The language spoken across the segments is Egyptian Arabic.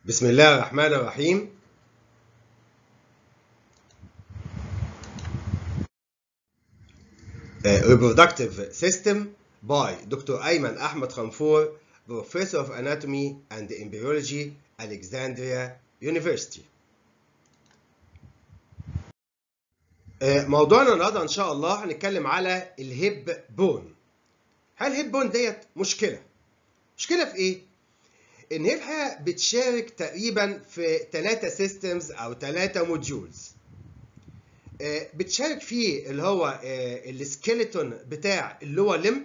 بسم الله الرحمن الرحيم Uh, reproductive system by Dr. Ayman Ahmed Khamfour, Professor of Anatomy and Embryology, Alexandria University. Uh, موضوعنا النهارده ان شاء الله هنتكلم على الهيب بون. هل الهيب بون ديت مشكله؟ مشكله في ايه؟ ان هي الحقيقه بتشارك تقريبا في ثلاثه سيستمز او ثلاثه موديولز. بتشارك فيه اللي هو السكيلتون بتاع اللور لمب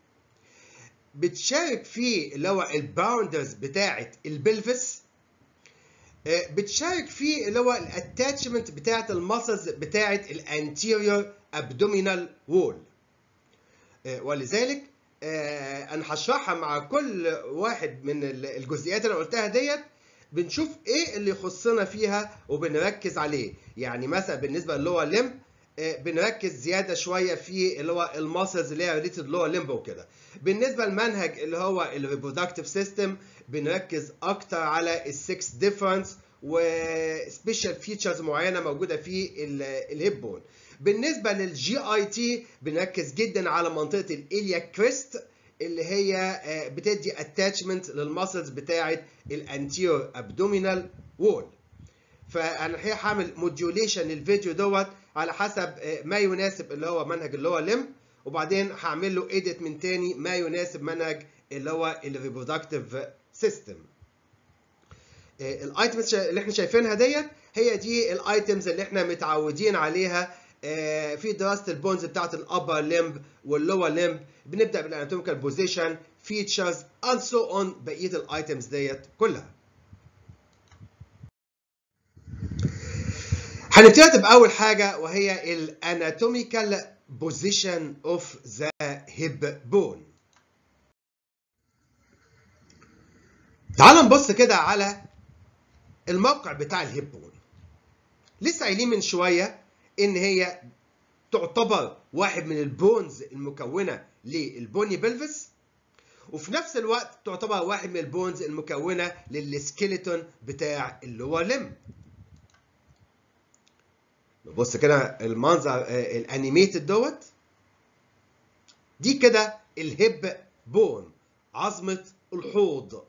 بتشارك فيه اللي هو الباوندرز بتاعه البلفس بتشارك فيه اللي هو الاتاتشمنت بتاعه المسلز بتاعه الانتيريور ابدومينال وول ولذلك انا هشرحها مع كل واحد من الجزئيات اللي قلتها ديت بنشوف ايه اللي يخصنا فيها وبنركز عليه يعني مثلا بالنسبه للور لمب بنركز زياده شويه في اللي هو الماسلز اللي هي ريليتد لور لمب وكده بالنسبه للمنهج اللي هو الريبرودكتيف سيستم بنركز اكتر على السكس ديفرنس وسبيشال فيتشرز معينه موجوده في الهيب بون بالنسبه للجي اي تي بنركز جدا على منطقه الاليا كريست اللي هي بتدي اتاتشمنت للماسلز بتاعه الانتيور ابدومينال وول فانا الحقيقه هعمل موديوليشن للفيديو دوت على حسب ما يناسب اللي هو منهج اللي هو لم وبعدين هعمل له ايديت من تاني ما يناسب منهج اللي هو الريبرودكتيف سيستم الايتمز اللي احنا شايفينها ديت هي دي الايتمز اللي احنا متعودين عليها في دراسه البونز بتاعت الابر لمب واللور لمب بنبدا بالاناتوميكال بوزيشن فيتشرز اند سو اون بقيه الايتمز ديت كلها هنبتدي باول حاجه وهي الاناتوميكال بوزيشن اوف ذا هيب بون تعال نبص كده على الموقع بتاع الهيب بون لسه قايلين من شويه ان هي تعتبر واحد من البونز المكونه للبوني بلفس وفي نفس الوقت تعتبر واحد من البونز المكونه للسكيلتون بتاع اللور لم نبص كده المنظر الانيميتد دوت دي كده الهيب بون عظمه الحوض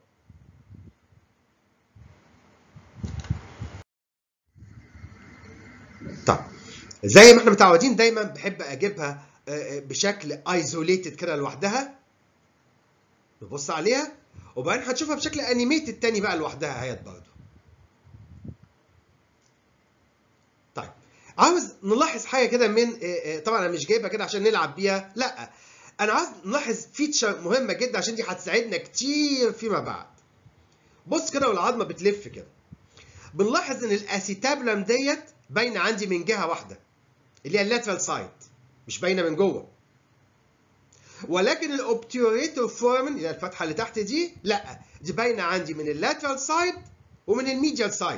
طب زي ما احنا متعودين دايما بحب اجيبها بشكل ايزوليتد كده لوحدها نبص عليها وبعدين هنشوفها بشكل انيميتد تاني بقى لوحدها اهيت برضه طيب عاوز نلاحظ حاجه كده من طبعا انا مش جايبها كده عشان نلعب بيها لا انا عاوز نلاحظ فيتشر مهمه جدا عشان دي هتساعدنا كتير فيما بعد بص كده والعظمه بتلف كده بنلاحظ ان الاسيتابلم ديت باينه عندي من جهه واحده اللي هي اللاترال سايد مش باينه من جوه ولكن الاوبتيوريتور فورمن اللي هي الفتحه اللي تحت دي لا دي باينه عندي من اللاترال سايد ومن الميديال سايد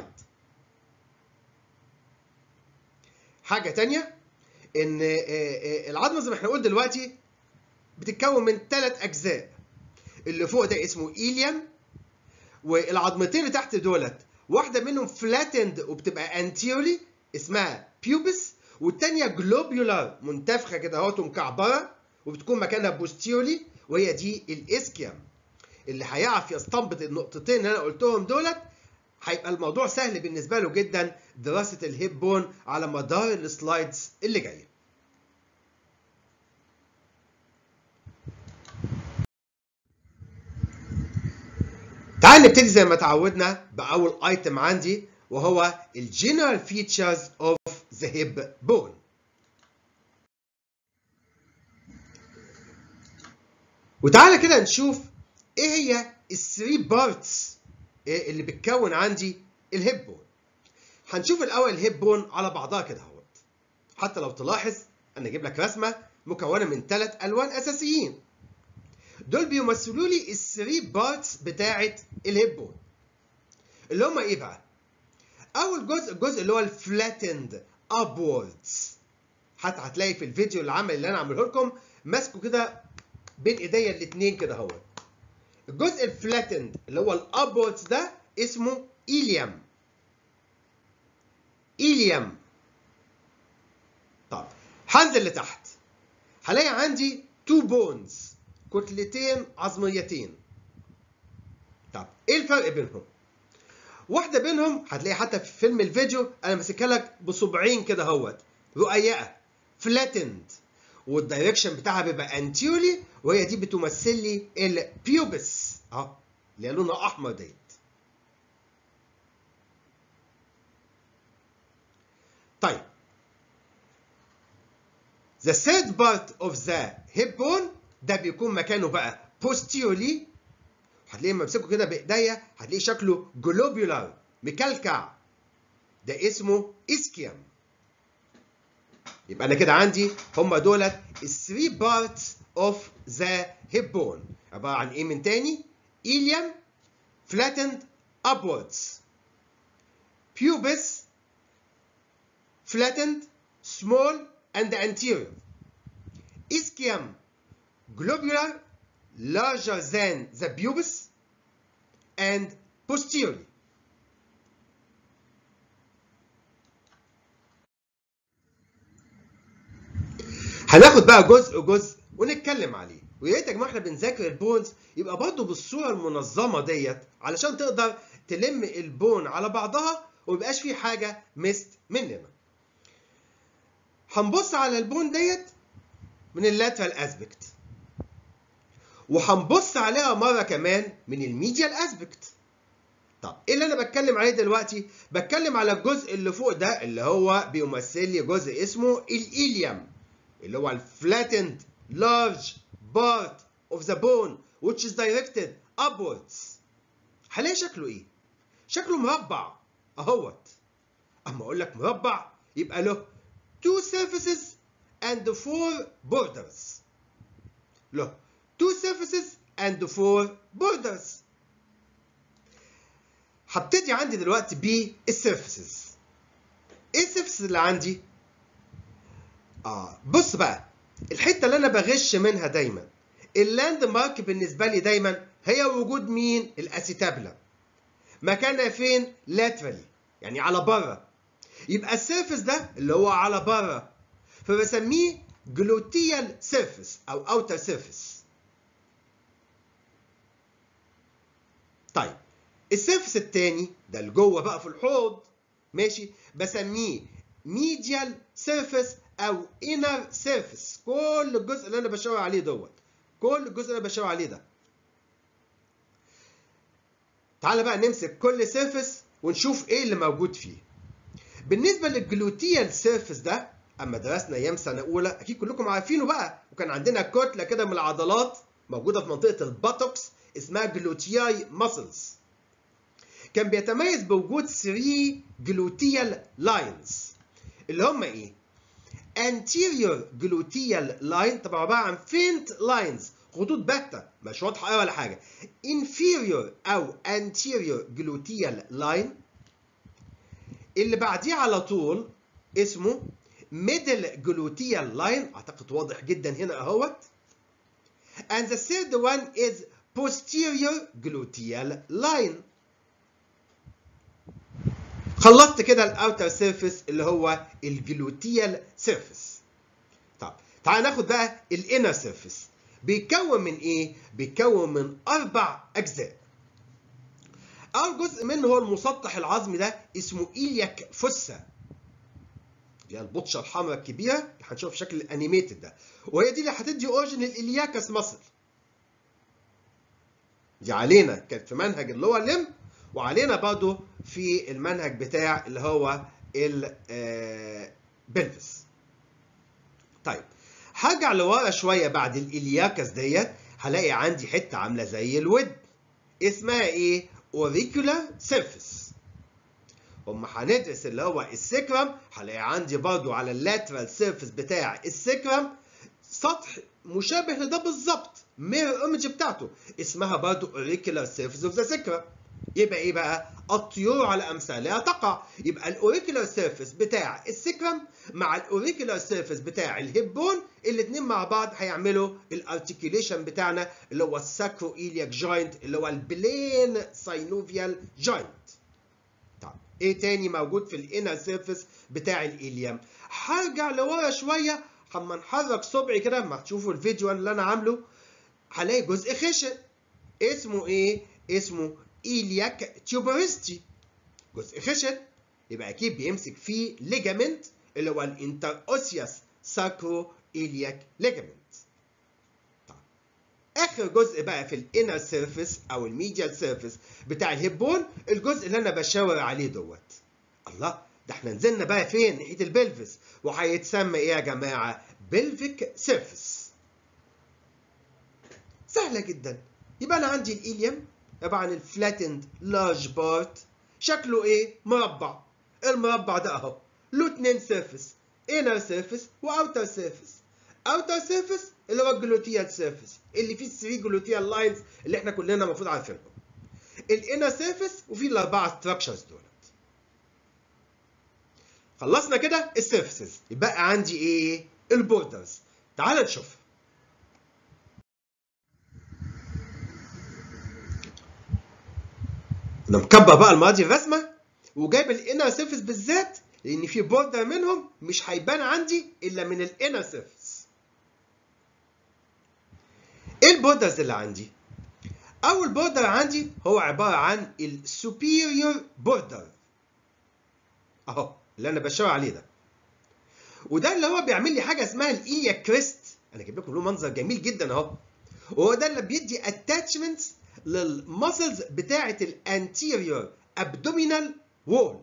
حاجه تانية ان العظمه زي ما احنا قلنا دلوقتي بتتكون من ثلاث اجزاء اللي فوق ده اسمه ايليم والعظمتين اللي تحت دولت واحده منهم فلاتند وبتبقى انتيرلي اسمها بيوبس والتانية جلوبيولار منتفخة كده اهوت ومكعبرة وبتكون مكانها بوستيرلي وهي دي الاسكيام اللي هيعرف يستنبط النقطتين اللي انا قلتهم دولت هيبقى الموضوع سهل بالنسبة له جدا دراسة الهيب بون على مدار السلايدز اللي جاية. تعال نبتدي زي ما تعودنا بأول ايتم عندي وهو الجنرال فيتشرز اوف ذا هيب بون وتعالى كده نشوف ايه هي الثري بارتس اللي بتكون عندي الهيب بون هنشوف الاول الهيب بون على بعضها كده اهوت حتى لو تلاحظ انا اجيب لك رسمه مكونه من ثلاث الوان اساسيين دول بيمثلوا لي الثري بارتس بتاعه الهيب بون اللي هم ايه بقى اول جزء الجزء اللي هو الفلاتند ابوردز حتى هتلاقي في الفيديو العمل اللي انا عامله لكم ماسكه كده بين ايديا الاثنين كده اهو الجزء الفلاتند اللي هو الابوردز ده اسمه إيليم إيليم طب هنزل لتحت هلاقي عندي تو بونز كتلتين عظميتين طب ايه الفرق بينهم واحدة بينهم هتلاقي حتى في فيلم الفيديو انا ماسكها لك بصبعين كده اهوت رقيقة فلاتند والدايركشن بتاعها بيبقى انتيولي وهي دي بتمثل لي البيوبس اهو اللي هي لونها احمر ديت طيب The third part of the hip bone ده بيكون مكانه بقى posteriorly هتلاقيه لما امسكه كده بايديا هتلاقيه شكله globular مكلكع ده اسمه اسكيوم يبقى انا كده عندي هم دولت الثري بارتس اوف ذا هيب بون عباره عن ايه من تاني؟ ilium flattened upwards pubis flattened small and anterior ischium globular larger than the pubis and posteriorly هناخد بقى جزء جزء ونتكلم عليه ويا ريت يا جماعه احنا بنذاكر البونز يبقى برضه بالصوره المنظمه ديت علشان تقدر تلم البون على بعضها وميبقاش في حاجه مست مننا. هنبص على البون ديت من اللاترال اسبكت وهنبص عليها مره كمان من الميديال اسبكت. طب ايه اللي انا بتكلم عليه دلوقتي؟ بتكلم على الجزء اللي فوق ده اللي هو بيمثل لي جزء اسمه الايليوم اللي هو الفلاتند large part of the bone which is directed upwards هلاقي شكله ايه؟ شكله مربع اهوت اما اقول لك مربع يبقى له two surfaces and four borders له two surfaces and four borders هبتدي عندي دلوقتي بالسيرفيسز ايه السيرفيسز اللي عندي؟ اه بص بقى الحته اللي انا بغش منها دايما اللاند مارك بالنسبه لي دايما هي وجود مين الاسيتابلا مكانها فين لاترالي يعني على بره يبقى السيرفس ده اللي هو على بره فبسميه جلوتيال سيرفس او اوتر سيرفس طيب السيرفس التاني ده اللي جوه بقى في الحوض ماشي بسميه ميديال سيرفس او انر سيرفيس كل الجزء اللي انا بشاور عليه دوت كل الجزء اللي انا بشاور عليه ده تعال بقى نمسك كل سيرفيس ونشوف ايه اللي موجود فيه بالنسبه للجلوتيال سيرفيس ده اما درسنا ايام سنه اولى اكيد كلكم عارفينه بقى وكان عندنا كتله كده من العضلات موجوده في منطقه الباتوكس اسمها جلوتياي ماسلز كان بيتميز بوجود 3 جلوتيال لاينز اللي هم ايه anterior gluteal line طبعا عباره عن faint lines خطوط باته مش واضحه قوي ولا حاجه inferior او anterior gluteal line اللي بعديه على طول اسمه middle gluteal line اعتقد واضح جدا هنا اهوت and the third one is posterior gluteal line خلصت كده الاوتر سيرفيس اللي هو الجلوتيال سيرفيس طب تعال ناخد بقى الانر سيرفيس بيتكون من ايه بيتكون من اربع اجزاء اول جزء منه هو المسطح العظمي ده اسمه ايلياك فوسا اللي هي البطشه الحمراء الكبيره اللي هنشوف في شكل الانيميتد ده وهي دي اللي هتدي اوريجن الالياكس مصل دي علينا كانت في منهج اللور ليم وعلينا برضه في المنهج بتاع اللي هو البلفس طيب هرجع لورا شويه بعد الالياكس ديت هلاقي عندي حته عامله زي الود اسمها ايه اوريكولار سيرفيس اما هندرس اللي هو السكرم هلاقي عندي برضو على اللاترال سيرفيس بتاع السكرم سطح مشابه لده بالظبط مير ايمج بتاعته اسمها برضو اوريكولار سيرفيس اوف ذا سكرم يبقى ايه بقى؟ الطيور على امثالها تقع، يبقى الاوريكولار سيرفيس بتاع السكرم مع الاوريكولار سيرفيس بتاع الهبون الاثنين مع بعض هيعملوا الارتكيوليشن بتاعنا اللي هو الساكرو ايلياك جوينت اللي هو البلين ساينوفيال جوينت. ايه تاني موجود في الانر سيرفيس بتاع الاليم هرجع لورا شويه اما نحرك صبعي كده اما تشوفوا الفيديو اللي انا عامله هلاقي جزء خشن اسمه ايه اسمه ايلياك تيوبرستي جزء خشن يبقى اكيد بيمسك فيه ليجامنت اللي هو الانتر اوسيوس ساكرو ايلياك ليجامنت اخر جزء بقى في الانر سيرفيس او الميديال سيرفيس بتاع الهيبون الجزء اللي انا بشاور عليه دوت الله ده احنا نزلنا بقى فين ناحيه البلفس وهيتسمى ايه يا جماعه بلفيك سيرفيس سهله جدا يبقى انا عندي الاليم طبعا الفلاتند لارج بارت شكله ايه مربع المربع ده اهو له اتنين سيرفيس انر سيرفيس واوتر سيرفيس اوتر سيرفيس اللي هو الجلوتيال سيرفيس اللي فيه الثري جلوتيال لاينز اللي احنا كلنا المفروض عارفينهم الانر سيرفيس وفيه الاربعه ستراكشرز دولت خلصنا كده السيرفيسز يبقى عندي ايه البوردرز تعال نشوف انا مكبر بقى المره دي الرسمه وجايب الانر سيرفيس بالذات لان في بوردر منهم مش هيبان عندي الا من الانر سيرفيس ايه البوردرز اللي عندي اول بوردر عندي هو عباره عن السوبيريور بوردر اهو اللي انا بشاور عليه ده وده اللي هو بيعمل لي حاجه اسمها الايليا كريست انا جايب لكم له منظر جميل جدا اهو وهو ده اللي بيدي اتاتشمنتس للمسلز بتاعه الانتيريور ابدومينال وول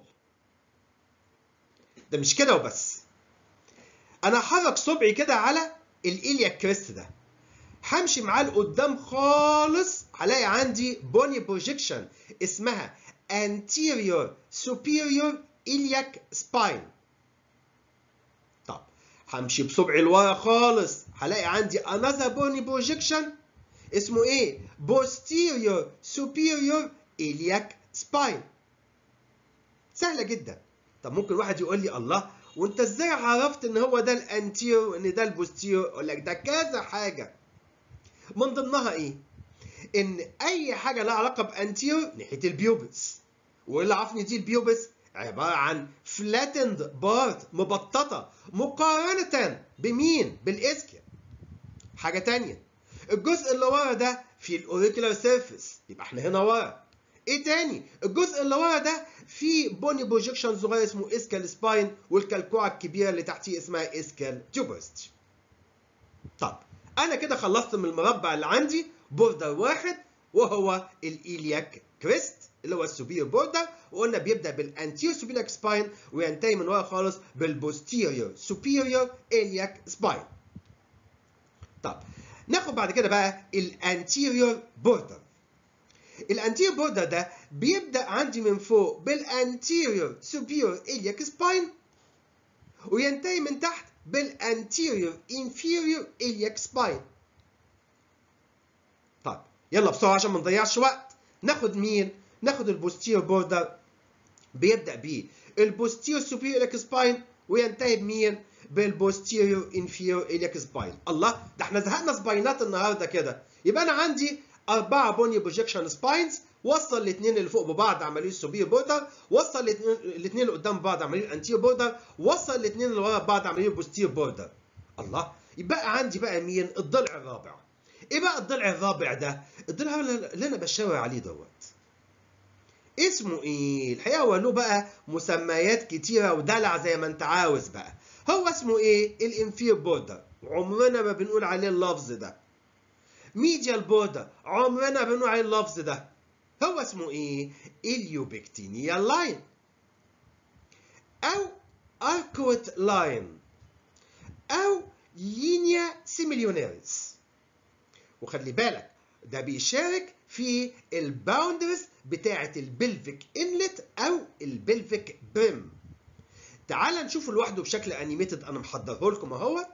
ده مش كده وبس انا هحرك صبعي كده على الايليا كريست ده همشي معاه لقدام خالص هلاقي عندي بوني بروجيكشن اسمها anterior superior iliac spine طب همشي بصبعي لورا خالص هلاقي عندي another bony projection اسمه ايه posterior superior iliac spine سهله جدا طب ممكن واحد يقول لي الله وانت ازاي عرفت ان هو ده الانتير وان ده البوستير اقول لك ده كذا حاجه من ضمنها ايه ان اي حاجه لها علاقه بانتير ناحيه البيوبس واللي عرفني دي البيوبس عباره عن فلاتند بارت مبططه مقارنه بمين بالاسكيا حاجه تانية الجزء اللي ورا ده في الاوريكولار سيرفيس يبقى احنا هنا ورا ايه تاني الجزء اللي ورا ده في بوني بروجيكشن صغير اسمه اسكال سباين والكالكوعه الكبيره اللي تحتيه اسمها اسكال تيوبرست طب انا كده خلصت من المربع اللي عندي بوردر واحد وهو الايلياك كريست اللي هو السوبير بوردر وقلنا بيبدا بالانتير سوبيريك سباين وينتهي من ورا خالص بالبوستيريور سوبيريور الياك سباين طب ناخد بعد كده بقى الانتيريور بوردر الانتيريور بوردر ده بيبدا عندي من فوق بالانتيريور سوبيريور الياك سباين وينتهي من تحت بالانتيريور انفيريور الياك سباين طب يلا بسرعه عشان ما نضيعش وقت ناخد مين ناخد البوستير بوردر بيبدا بيه البوستير سوبيريور الياك سباين وينتهي بمين بالبوستيريور انفيريور الياك سباين الله ده احنا زهقنا سباينات النهارده كده يبقى انا عندي أربعة بوني بروجيكشن سباينز وصل الاثنين اللي فوق ببعض عمليه السوبير بوردر وصل الاثنين اللي قدام بعض عمليه الانتير بوردر وصل الاثنين اللي ورا بعض عمليه البوستير بوردر الله يبقى عندي بقى مين الضلع الرابع ايه بقى الضلع الرابع ده الضلع اللي انا بشاور عليه دوت اسمه ايه الحقيقه هو له بقى مسميات كتيره ودلع زي ما انت عاوز بقى هو اسمه ايه الانفير بوردر عمرنا ما بنقول عليه اللفظ ده ميديال بوردر عمرنا بنقول عليه اللفظ ده هو اسمه ايه اليوبكتينيال لاين او اركوت لاين او لينيا سيميليونيريس وخلي بالك ده بيشارك في الباوندرز بتاعه البلفيك انلت او البلفيك بريم تعال نشوفه لوحده بشكل انيميتد انا محضره لكم اهوت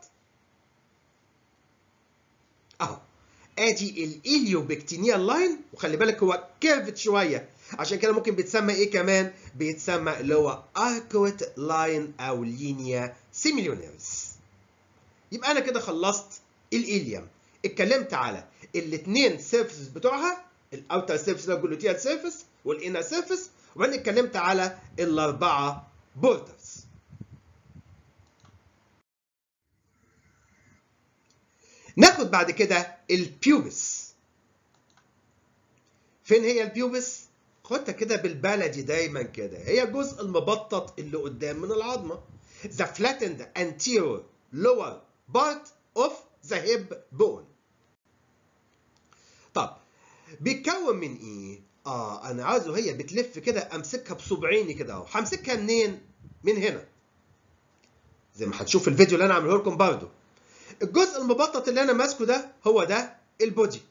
اهو ادي الاليوبكتينيال لاين وخلي بالك هو كيرفت شويه عشان كده ممكن بيتسمى ايه كمان بيتسمى اللي هو اركوت لاين او لينيا سيميليونيرز يبقى انا كده خلصت الاليوم اتكلمت على الاثنين سيرفيسز بتوعها الاوتر سيرفيس اللي هو الجلوتيال سيرفيس والانر سيرفيس وبعدين اتكلمت على الاربعه بوردرز ناخد بعد كده البيوبس فين هي البيوبس خدها كده بالبلدي دايما كده هي الجزء المبطط اللي قدام من العظمه the flattened anterior lower part of the hip bone طب بيتكون من ايه اه انا عاوزه هي بتلف كده امسكها بصبعيني كده اهو همسكها منين من هنا زي ما هتشوف الفيديو اللي انا عامله لكم برضه الجزء المبطط اللي انا ماسكه ده هو ده البودي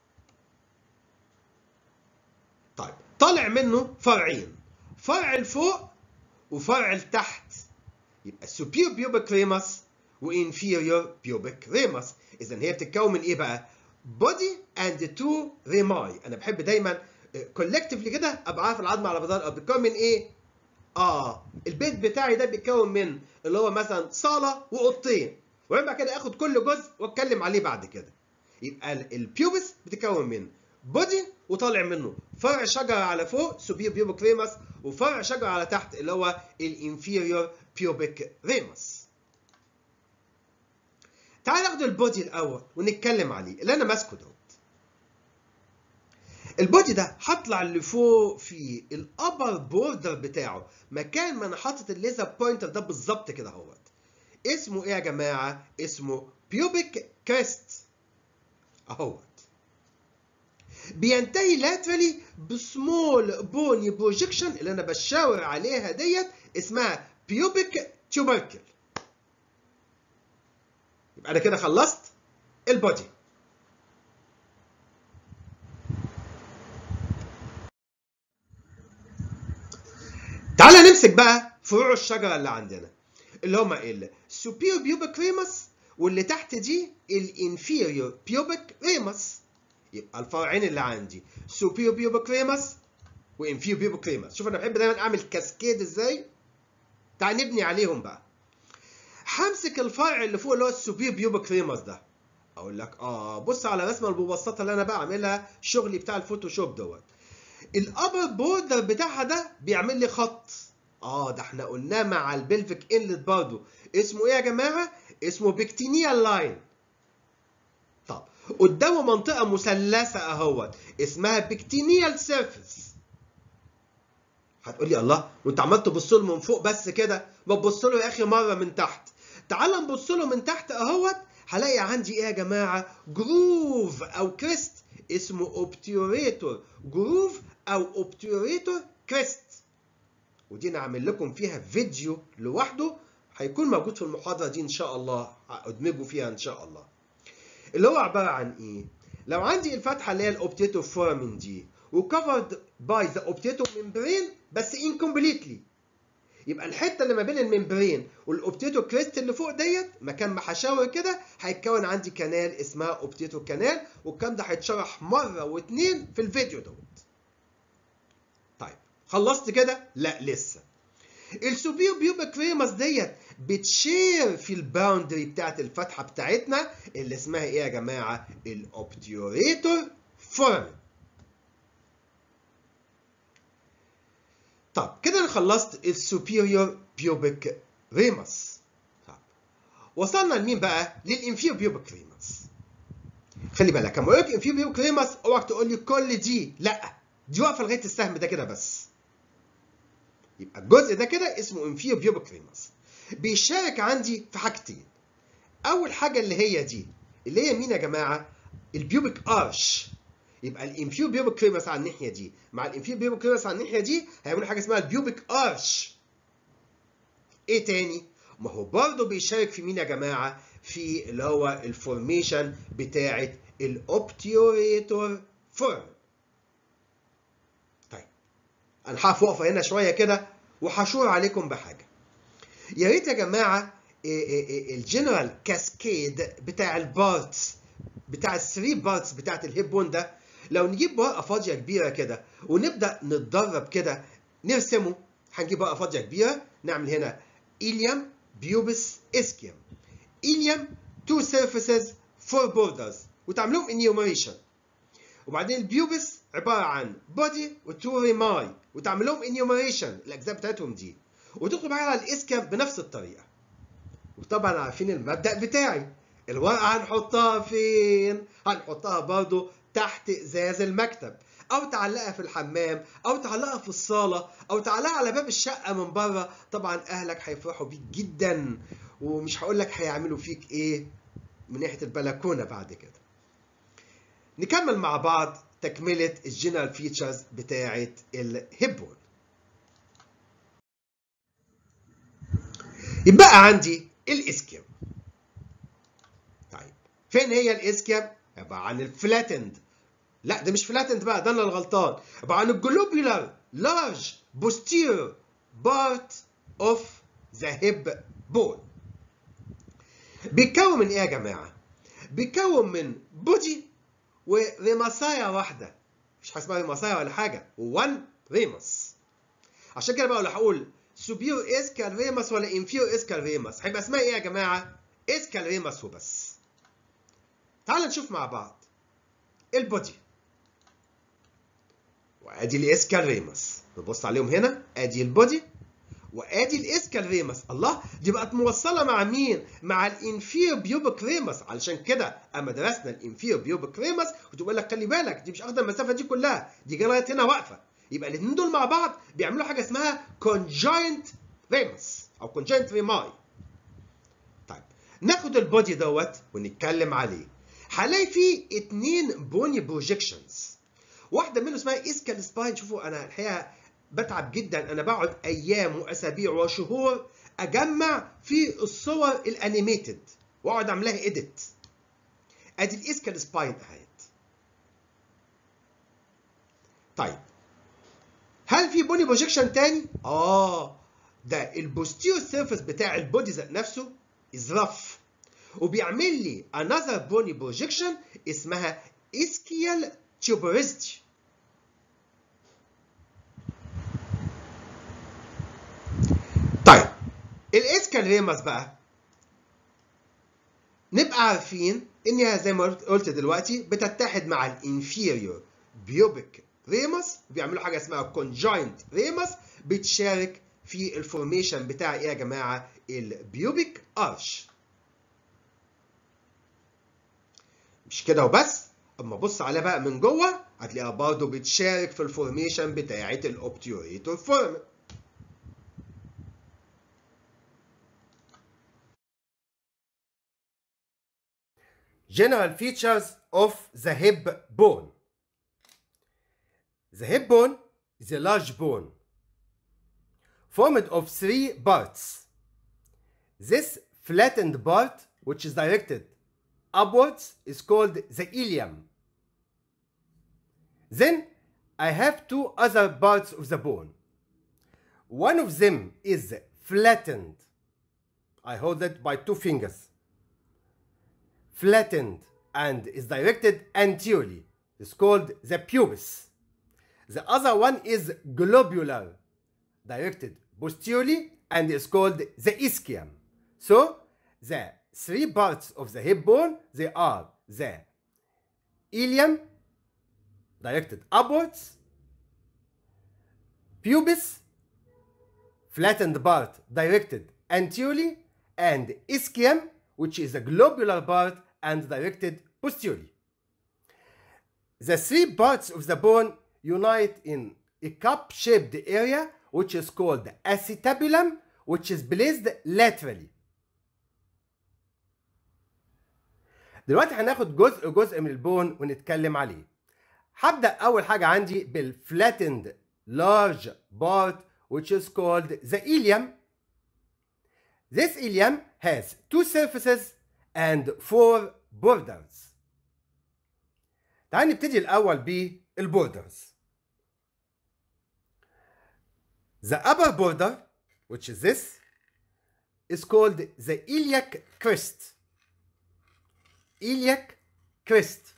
طيب طالع منه فرعين فرع لفوق وفرع لتحت يبقى superior pubic ramus وinferior pubic ramus اذا هي بتتكون من ايه بقى body and two rami انا بحب دايما collectively كده ابقى عارف العظمه على بعضها بتتكون من ايه اه البيت بتاعي ده بيتكون من اللي هو مثلا صاله واوضتين وبعد كده اخد كل جزء واتكلم عليه بعد كده يبقى البيوبس بتتكون من بودي وطالع منه فرع شجره على فوق سوبير بيوبك ريمس وفرع شجره على تحت اللي هو الانفيريور بيوبك ريمس تعال ناخد البودي الاول ونتكلم عليه اللي انا ماسكه دوت البودي ده هطلع لفوق في الابر بوردر بتاعه مكان ما انا حاطط الليزر بوينتر ده بالظبط كده اهوت اسمه ايه يا جماعه اسمه بيوبك كريست اهوت بينتهي لاترالي بسمول بوني بروجكشن اللي انا بشاور عليها ديت اسمها بيوبك تيوبركل يبقى انا كده خلصت البودي تعالى نمسك بقى فروع الشجره اللي عندنا اللي هما السوبير بيوبك ريمس واللي تحت دي الانفيريور بيوبك ريمس يبقى الفرعين اللي عندي سوبير بيوبك ريمس وانفيريور بيوبك ريمس شوف انا بحب دايما اعمل كاسكيد ازاي تعال نبني عليهم بقى همسك الفرع اللي فوق اللي هو السوبير بيوبك ريمس ده اقول لك اه بص على الرسمه المبسطه اللي انا بعملها شغلي بتاع الفوتوشوب دوت الابر بوردر بتاعها ده بيعمل لي خط اه ده احنا قلناه مع البلفيك انلت برضه اسمه ايه يا جماعه اسمه بكتينيال لاين طب قدامه منطقه مثلثه اهوت اسمها بكتينيال سيرفيس هتقول لي الله وانت عمال تبص له من فوق بس كده ما تبص له يا اخي مره من تحت تعال نبص له من تحت اهوت هلاقي عندي ايه يا جماعه جروف او كريست اسمه اوبتيوريتور جروف او اوبتيوريتور كريست ودي نعمل لكم فيها فيديو لوحده هيكون موجود في المحاضره دي ان شاء الله ادمجوا فيها ان شاء الله اللي هو عباره عن ايه لو عندي الفتحه اللي هي الاوبتيتو فورمين دي وكفرد باي ذا اوبتيتو ممبرين بس انكمبليتلي يبقى الحته اللي ما بين الممبرين والاوبتيتو كريست اللي فوق ديت مكان ما هشاور كده هيتكون عندي كانال اسمها اوبتيتو كانال والكلام ده هيتشرح مره واتنين في الفيديو دوت طيب خلصت كده لا لسه السوبير بيوبك ريمس ديت بتشير في الباوندري بتاعت الفتحه بتاعتنا اللي اسمها ايه يا جماعه الاوبتيوريتور فورم طب كده انا خلصت السوبيريور بيوبك ريمس طب وصلنا لمين بقى للانفير بيوبك ريمس خلي بالك لما اقول لك انفير بيوبك ريمس اوعك تقول لي كل دي لا دي واقفه لغايه السهم ده كده بس يبقى الجزء ده كده اسمه انفير بيوبك ريمس بيشارك عندي في حاجتين اول حاجه اللي هي دي اللي هي مين يا جماعه البيوبك ارش يبقى الانفير بيوبك ريمس على الناحيه دي مع الانفير بيوبك ريمس على الناحيه دي هيعملوا حاجه اسمها البيوبك ارش ايه تاني ما هو برضه بيشارك في مين يا جماعه في اللي هو الفورميشن بتاعه الاوبتيوريتور فورم طيب انا هقف وقفه هنا شويه كده وهشور عليكم بحاجه يا ريت يا جماعه الجنرال كاسكيد بتاع البارتس بتاع الثري بارتس بتاعت الهيب بون ده لو نجيب ورقه فاضيه كبيره كده ونبدا نتدرب كده نرسمه هنجيب ورقه فاضيه كبيره نعمل هنا إليوم بيوبس اسكيوم إليوم two surfaces four borders وتعملوهم enumeration وبعدين البيوبس عباره عن body و two remi وتعمل لهم انيوميريشن الاجزاء بتاعتهم دي وتدخل معايا على الاسكيم بنفس الطريقه وطبعا عارفين المبدا بتاعي الورقه هنحطها فين هنحطها برضو تحت ازاز المكتب او تعلقها في الحمام او تعلقها في الصاله او تعلقها على باب الشقه من بره طبعا اهلك هيفرحوا بيك جدا ومش هقول لك هيعملوا فيك ايه من ناحيه البلكونه بعد كده نكمل مع بعض تكمله الجنرال فيتشرز بتاعه الهيبون يبقى عندي الاسكيم طيب فين هي الاسكيم عباره عن الفلاتند لا ده مش فلاتند بقى ده انا الغلطان عباره عن الجلوبيولار لارج بوستير بارت اوف ذا هيب بون بيتكون من ايه يا جماعه بيتكون من بودي وريماسايا واحده مش حاجه اسمها ريماسايا ولا حاجه 1 ريمس عشان كده بقى لو هقول سوبيرو اسكال ريمس ولا انفيرو اسكال ريمس هيبقى اسمها ايه يا جماعه اسكال ريمس وبس تعال نشوف مع بعض البودي وادي الاسكال ريمس نبص عليهم هنا ادي البودي وادي الاسكال ريمس الله دي بقت موصله مع مين مع الانفير بيوبك ريمس علشان كده اما درسنا الانفير بيوبك ريمس كنت بقول لك خلي بالك دي مش اخده المسافه دي كلها دي جايه لغايه هنا واقفه يبقى الاثنين دول مع بعض بيعملوا حاجه اسمها كونجاينت ريمس او كونجاينت ريماي طيب ناخد البودي دوت ونتكلم عليه هلاقي فيه اتنين بوني بروجيكشنز واحده منهم اسمها اسكال سباين شوفوا انا الحقيقه بتعب جدا انا بقعد ايام واسابيع وشهور اجمع في الصور الانيميتد واقعد اعملها ايديت ادي الاسكال سباين اهيت طيب هل في بوني بروجيكشن تاني؟ اه ده البوستيريور سيرفيس بتاع البودي ذات نفسه از رف وبيعمل لي another بوني بروجيكشن اسمها اسكيال تيوبرستي طيب الاسكال ريمس بقى نبقى عارفين انها زي ما قلت دلوقتي بتتحد مع الانفيريور بيوبك ريمس بيعملوا حاجه اسمها كونجاينت ريمس بتشارك في الفورميشن بتاع ايه يا جماعه البيوبك ارش مش كده وبس اما بص عليها بقى من جوه هتلاقيها برضه بتشارك في الفورميشن بتاعه الاوبتيوريتور فورم General features of the hip bone. The hip bone is a large bone formed of three parts. This flattened part, which is directed upwards, is called the ilium. Then I have two other parts of the bone. One of them is flattened. I hold it by two fingers. Flattened and is directed anteriorly. It's called the pubis. The other one is globular, directed posteriorly and is called the ischium. So the three parts of the hip bone they are the ilium directed upwards, pubis flattened part directed anteriorly, and ischium which is a globular part and directed posteriorly. The three parts of the bone unite in a cup-shaped area which is called acetabulum which is placed laterally. دلوقتي هناخد جزء جزء من البون ونتكلم عليه. هبدأ أول حاجة عندي بالflattened large part which is called the ilium. This ilium has two surfaces and four borders. تعال نبتدي الأول بالبوردرز. The upper border, which is this, is called the iliac crest. Iliac crest.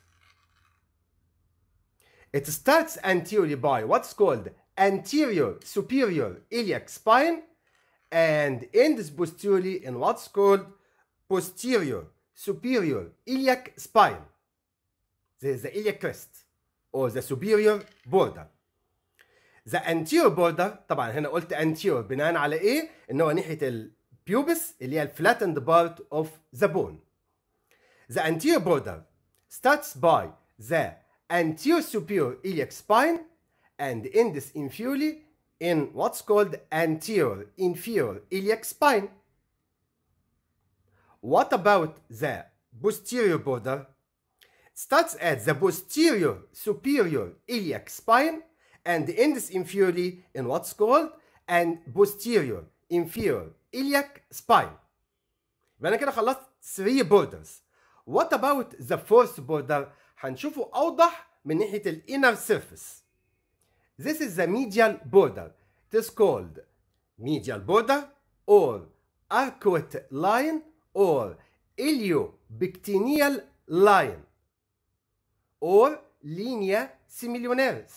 It starts anteriorly by what's called anterior superior iliac spine and ends posteriorly in what's called posterior superior iliac spine. There is the iliac crest or the superior border. the anterior border طبعا هنا قلت anterior بناء على ايه ان هو ناحيه البيوبس اللي هي flattened part of the bone the anterior border starts by the anterior superior iliac spine and ends inferiorly in what's called anterior inferior iliac spine what about the posterior border starts at the posterior superior iliac spine and ends inferiorly in what's called an posterior inferior iliac spine. يبقى انا كده خلصت 3 borders. What about the fourth border؟ هنشوفه اوضح من ناحيه الانر surface. This is the medial border. It is called medial border or arcuate line or iliopectineal line or linea similionaris.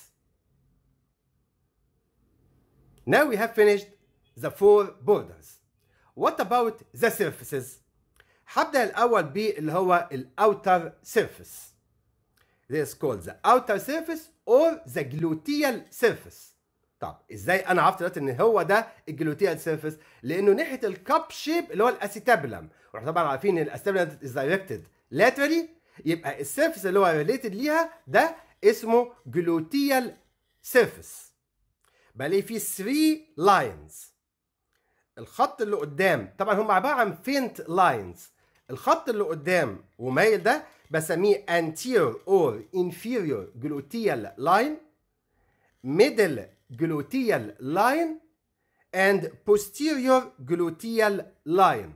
Now we have finished the four borders. What about the surfaces? هبدأ الأول باللي هو الأوتر surface. This is called the outer surface or the gluteal surface. طب ازاي انا عرفت دلوقتي ان هو ده الجلوتيال سيرفيس لانه ناحيه الكاب شيب اللي هو الاسيتابلم واحنا طبعا عارفين ان الاسيتابلم از دايركتد لاترالي يبقى السيرفيس اللي هو ريليتد ليها ده اسمه جلوتيال سيرفيس بلاقي فيه 3 لاينز الخط اللي قدام طبعا هم عباره عن فينت لاينز الخط اللي قدام ومايل ده بسميه anterior or inferior gluteal line middle gluteal line and posterior gluteal line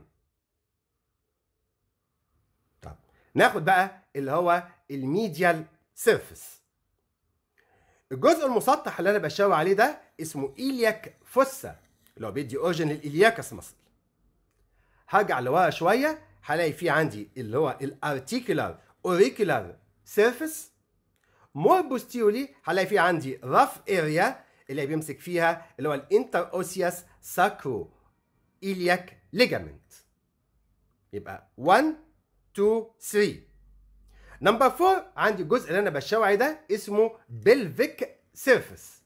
طب ناخد بقى اللي هو الميديال سيرفيس الجزء المسطح اللي انا بشاور عليه ده اسمه ايلياك فوسا اللي هو بيدي اورجن للإلياكس مصل هرجع لورا شويه هلاقي فيه عندي اللي هو الارتيكولار اوريكولار سيرفيس مور بوستيرولي هلاقي فيه عندي رف اريا اللي بيمسك فيها اللي هو الانتر اوسياس ساكرو إلياك ليجامنت يبقى 1 2 3 نمبر 4 عندي الجزء اللي انا بشاور عليه ده اسمه بلفيك سيرفيس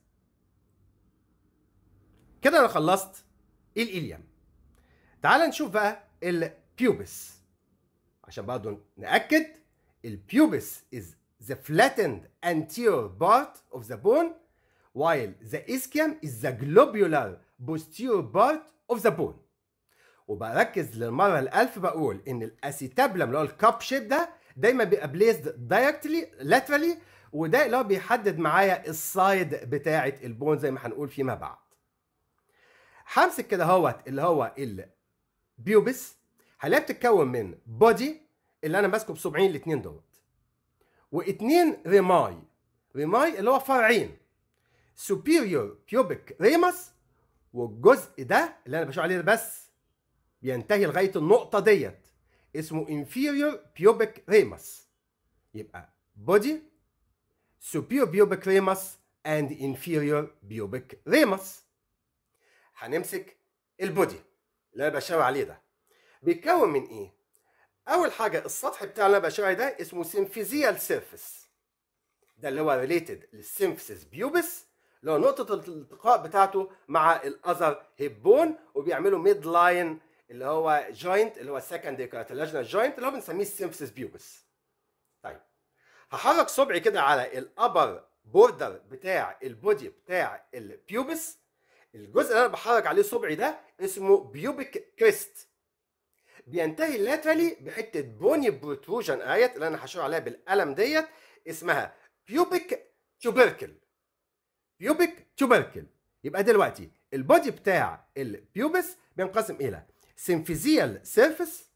كده انا خلصت الإليم تعال نشوف بقى البيوبس عشان برضه نأكد البيوبس is the flattened anterior part of the bone while the ischium is the globular posterior part of the bone وبركز للمره الالف بقول ان الاسيتابلم اللي هو الكاب شيب ده دايما بيبقى بليزد دايركتلي لاترالي وده اللي هو بيحدد معايا السايد بتاعه البون زي ما هنقول فيما بعد همسك كده اهوت اللي هو البيوبس هلاقيها بتتكون من بودي اللي انا ماسكه بصبعين الاثنين دوت واثنين ريماي ريماي اللي هو فرعين superior pubic ramus والجزء ده اللي انا بشاور عليه ده بس بينتهي لغايه النقطه ديت اسمه inferior pubic ramus يبقى body superior pubic ramus and inferior pubic ramus هنمسك البودي اللي انا بشاور عليه ده بيتكون من ايه اول حاجه السطح بتاع اللي انا بشاور عليه ده اسمه سيمفيزيال سيرفيس ده اللي هو ريليتد للسيمفيسيس بيوبس اللي هو نقطه الالتقاء بتاعته مع الاذر هيبون وبيعملوا ميد لاين اللي هو جوينت اللي هو سكندري كارتلاجنال جوينت اللي هو بنسميه السيمفيسيس بيوبس طيب هحرك صبعي كده على الابر بوردر بتاع البودي بتاع البيوبس الجزء اللي انا بحرك عليه صبعي ده اسمه بيوبيك كريست بينتهي لاترالي بحته بوني بروتروجن ايت اللي انا هشاور عليها بالقلم ديت اسمها بيوبيك تيوبركل بيوبيك تيوبركل يبقى دلوقتي البودي بتاع البيوبس بينقسم الى سيمفيزيال سيرفيس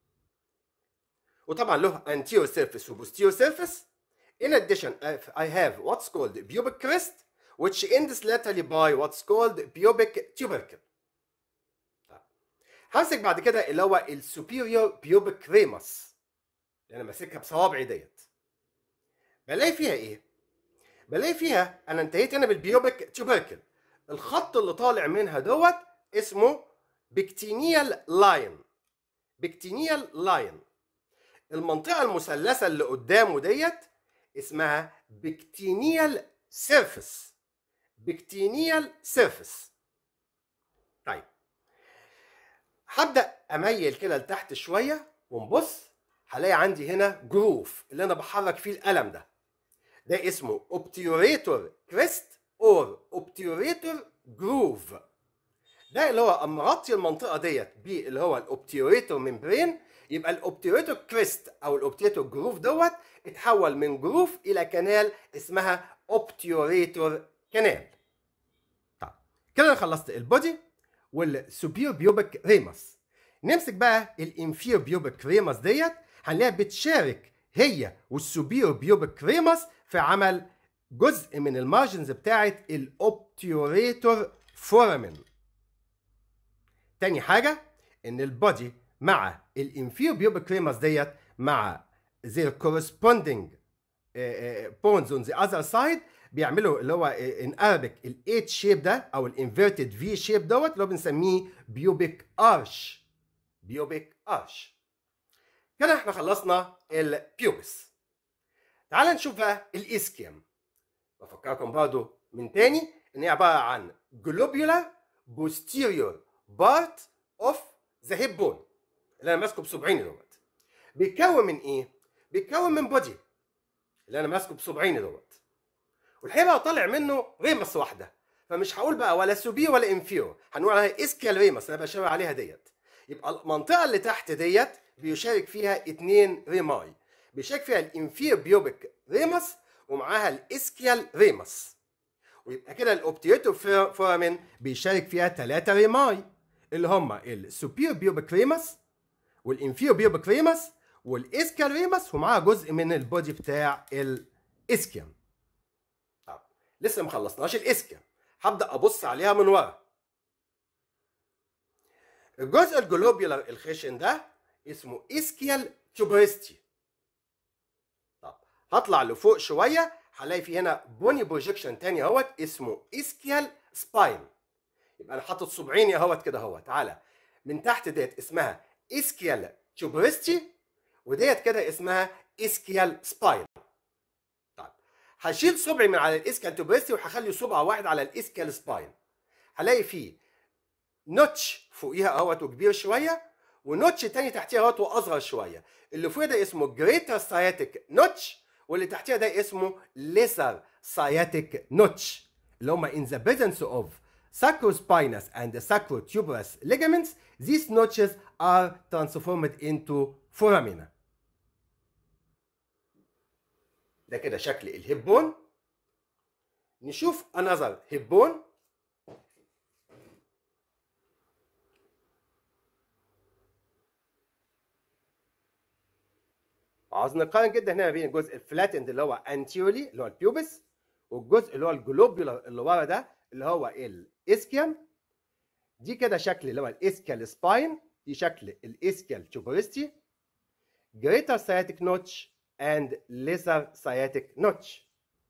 وطبعا له anterior surface و posterior surface in addition I have what's called pubic crest which ends laterally by what's called pubic tubercle همسك بعد كده اللي هو السوبيريور بيوبيك ريموس اللي انا ماسكها بصوابعي ديت بلاقي فيها ايه بلاقي فيها انا انتهيت هنا بالبيوبيك تيوبركل الخط اللي طالع منها دوت اسمه بكتينيال لاين بكتينيال لاين المنطقه المثلثه اللي قدامه ديت اسمها بكتينيال سيرفيس بكتينيال سيرفيس طيب هبدا اميل كده لتحت شويه ونبص هلاقي عندي هنا جروف اللي انا بحرك فيه القلم ده ده اسمه اوبتيوريتور كريست اور اوبتيوريتور جروف ده اللي هو مغطي المنطقه ديت باللي هو الاوبتيوريتور ممبرين يبقى الاوبتيوريتور كريست او الاوبتيوريتور جروف دوت اتحول من جروف الى كنال اسمها اوبتيوريتور كنال طيب كده انا خلصت البودي والسوبير بيوبك ريمس نمسك بقى الانفير بيوبك ريمس ديت هنلاقيها بتشارك هي والسوبير بيوبك ريمس في عمل جزء من المارجنز بتاعت الاوبتيوريتور فورامين تاني حاجه ان البودي مع الانفير بيوبك ريمس ديت مع their corresponding bones on the other side بيعملوا اللي هو ان Arabic ال 8 شيب ده او الانفيرتد في شيب دوت اللي هو بنسميه بيوبيك ارش بيوبيك ارش كده احنا خلصنا البيوبس تعال نشوف بقى الاسكيم بفكركم برضو من تاني ان هي عباره عن globular posterior part of the hip bone اللي انا ماسكه بصبعيني دوت بيتكون من ايه؟ بيتكون من بودي اللي انا ماسكه بصبعيني دوت والحقيقه بقى طالع منه ريمس واحده فمش هقول بقى ولا سوبي ولا انفيرو هنقول عليها اسكال ريمس انا بشاور عليها ديت يبقى المنطقه اللي تحت ديت بيشارك فيها اتنين ريماي بيشارك فيها الانفير بيوبك ريمس ومعاها الاسكيال ريمس ويبقى كده الاوبتيوتو فورامين بيشارك فيها ثلاثه ريماي اللي هم السوبير بيوبك ريمس والانفير بيوبك ريمس والاسكال ريمس ومعاها جزء من البودي بتاع الاسكيم طب لسه ما خلصناش الاسكيم هبدا ابص عليها من ورا الجزء الجلوبيولار الخشن ده اسمه اسكيال تيوبرستي طب هطلع لفوق شويه هلاقي في هنا بوني بروجيكشن تاني اهوت اسمه اسكيال سباين يبقى انا حاطط صبعيني اهوت كده اهوت تعالى من تحت ديت اسمها اسكيال تيوبرستي وديت كده اسمها اسكيال سباين طيب هشيل صبعي من على الاسكيال تيوبرستي وهخلي صبع واحد على الاسكيال سباين هلاقي فيه نوتش فوقيها اهوت وكبير شويه ونوتش تاني تحتيها اهوت واصغر شويه اللي فوقيه ده اسمه جريتر ساياتيك نوتش واللي تحتيها ده اسمه ليسر ساياتيك نوتش اللي هم in the presence of sacrospinous and sacrotuberous ligaments these notches are transformed into foramina ده كده شكل الهيب بون نشوف another هيب بون عاوز نقارن جدا هنا بين الجزء الفلاتند اللي هو انتيولي اللي هو البيوبس والجزء اللي هو الجلوبيولار اللي ورا ده اللي هو الاسكيم دي كده شكل اللي هو الاسكيال سباين دي شكل الاسكيال تيوبرستي جريتر سياتيك نوتش اند ليسر سياتيك نوتش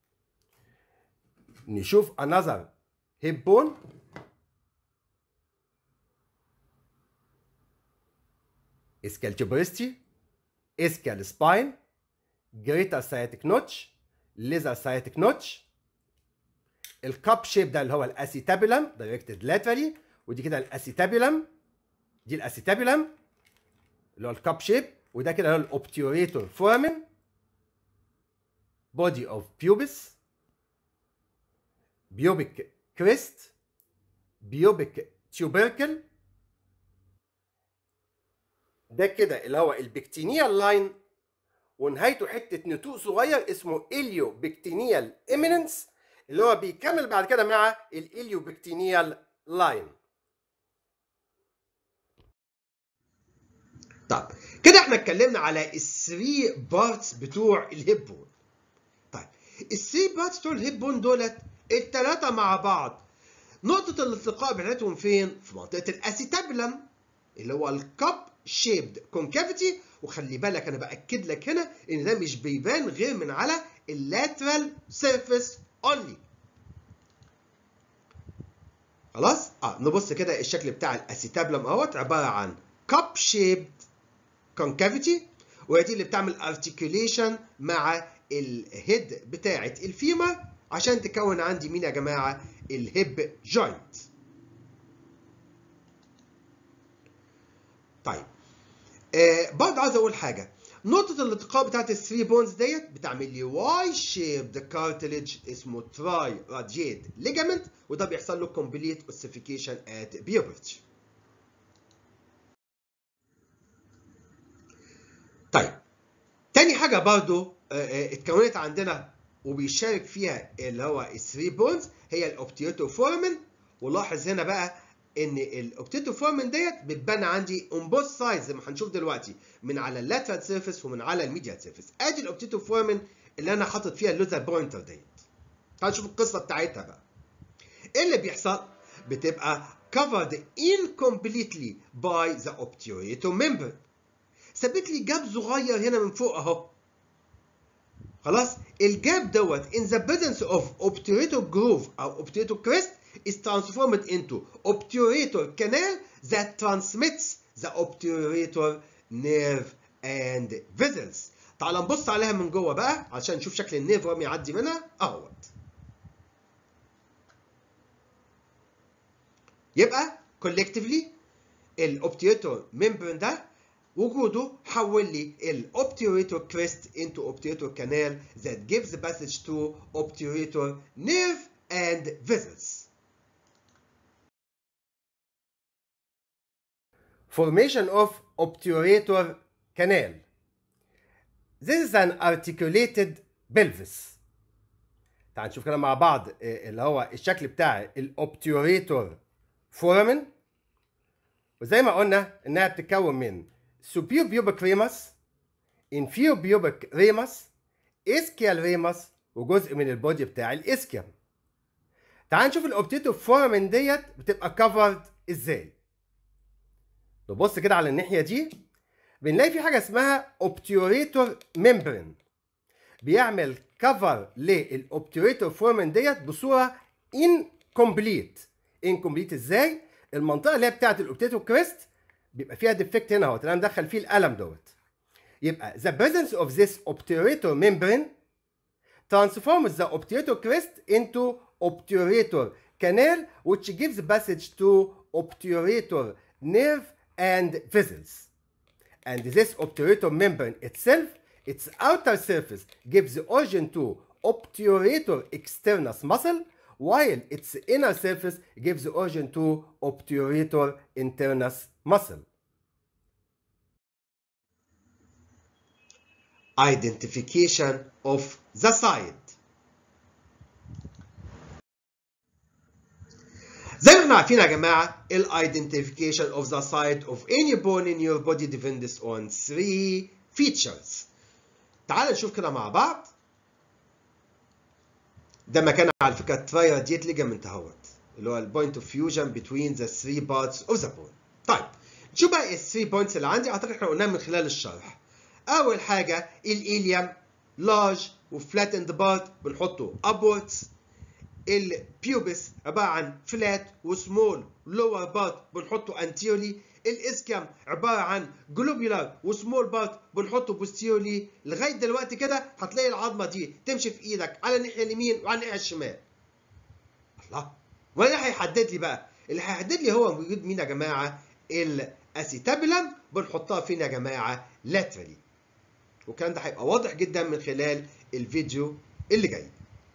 نشوف another hip bone اسكيال تيوبرستي اسكال سباين جريتر سايتك نوتش ليزر سايتك نوتش الكاب شيب ده اللي هو الاسيتابيلم دايركتد لاترالي ودي كده الاسيتابيلم دي الاسيتابيلم اللي هو الكاب شيب وده كده اللي هو الاوبتيوريتور فورامين بودي اوف بيوبس بيوبيك كريست بيوبيك تيوبركل ده كده اللي هو البكتينيال لاين ونهايته حته نتوء صغير اسمه اليو بكتينيال ايميننس اللي هو بيكمل بعد كده مع الاليو بكتينيال لاين طيب كده احنا اتكلمنا على الثري بارتس بتوع الهيب بون طيب الثري بارتس بتوع الهيب بون دولت الثلاثه مع بعض نقطه الالتقاء بتاعتهم فين في منطقه الاسيتابلم اللي هو الكاب شيبد كونكافيتي وخلي بالك انا باكد لك هنا ان ده مش بيبان غير من على اللاترال سيرفيس اونلي خلاص اه نبص كده الشكل بتاع الاسيتابلم اهوت عباره عن كاب شيبد كونكافيتي وهي دي اللي بتعمل ارتكيوليشن مع الهيد بتاعه الفيمر عشان تكون عندي مين يا جماعه الهيب جوينت طيب آه برضه عايز اقول حاجه نقطة الالتقاء بتاعت الثري بونز ديت بتعمل لي واي شيبد كارتلج اسمه تراي راديات ليجامنت وده بيحصل له كومبليت اوسيفيكيشن ات بيوبرتي. طيب تاني حاجة برضو اتكونت عندنا وبيشارك فيها اللي هو الثري بونز هي الاوبتيوتو فورمن ولاحظ هنا بقى ان الاوبتيتو فورمن ديت بتبان عندي اون بوث سايدز زي ما هنشوف دلوقتي من على اللاترال سيرفيس ومن على الميديال سيرفيس ادي الاوبتيتو فورمن اللي انا حاطط فيها اللوزر بوينتر ديت تعال نشوف القصه بتاعتها بقى ايه اللي بيحصل بتبقى covered incompletely by the obturator membrane ثبت لي جاب صغير هنا من فوق اهو خلاص الجاب دوت in the presence of obturator groove او obturator crest is transformed into obturator canal that transmits the obturator nerve and vessels تعال نبص عليها من جوه بقى عشان نشوف شكل النيرف وهو يعدي منها اهوت يبقى collectively الاوبتيوتور ممبرين ده وجوده حول لي الاوبتيوريتور كريست into obturator canal that gives the passage to obturator nerve and vessels. Formation of obturator canal. This is an articulated pelvis. تعال نشوف كده مع بعض اللي هو الشكل بتاع الاوبتيوريتور فورامين وزي ما قلنا انها بتتكون من superior pubic ramus inferior pubic ramus ischial ramus وجزء من البودي بتاع الاسكيم تعال نشوف الاوبتيتو فورامين ديت بتبقى كفرد ازاي نبص كده على الناحيه دي بنلاقي في حاجه اسمها اوبتيوريتور ممبرين بيعمل كفر للاوبتيوريتور فورامين ديت بصوره انكمبليت انكمبليت ازاي المنطقه اللي هي بتاعه الاوبتيتور كريست بيبقى فيها ديفكت هنا اهو انا مدخل فيه القلم دوت يبقى the presence of this obturator membrane transforms the obturator crest into obturator canal which gives passage to obturator nerve and vessels and this obturator membrane itself its outer surface gives origin to obturator externus muscle while its inner surface gives origin to obturator internus muscle. Identification of the side. زي ما احنا عارفين يا جماعة ال identification of the side of any bone in your body depends on three features. تعال نشوف كده مع بعض. ده مكان على فكرة ترايراديت ليجامنت اهوت اللي هو البوينت اوف فيوجن between the three parts of the bone. طيب شوف بقى الثري بوينتس اللي عندي اعتقد احنا قلناها من خلال الشرح. اول حاجه الإيليوم لارج وفلاتند بارت بنحطه upwards البيوبس عباره عن فلات وسمول لور بارت بنحطه انتيرلي الاسكيم عباره عن جلوبيولار وسمول بارت بنحطه بوستيرلي لغايه دلوقتي كده هتلاقي العظمه دي تمشي في ايدك على الناحيه اليمين وعلى الناحيه الشمال الله وايه اللي هيحدد لي بقى اللي هيحدد لي هو وجود مين يا جماعه الاسيتابيلم بنحطها فين يا جماعه لاترالي والكلام ده هيبقى واضح جدا من خلال الفيديو اللي جاي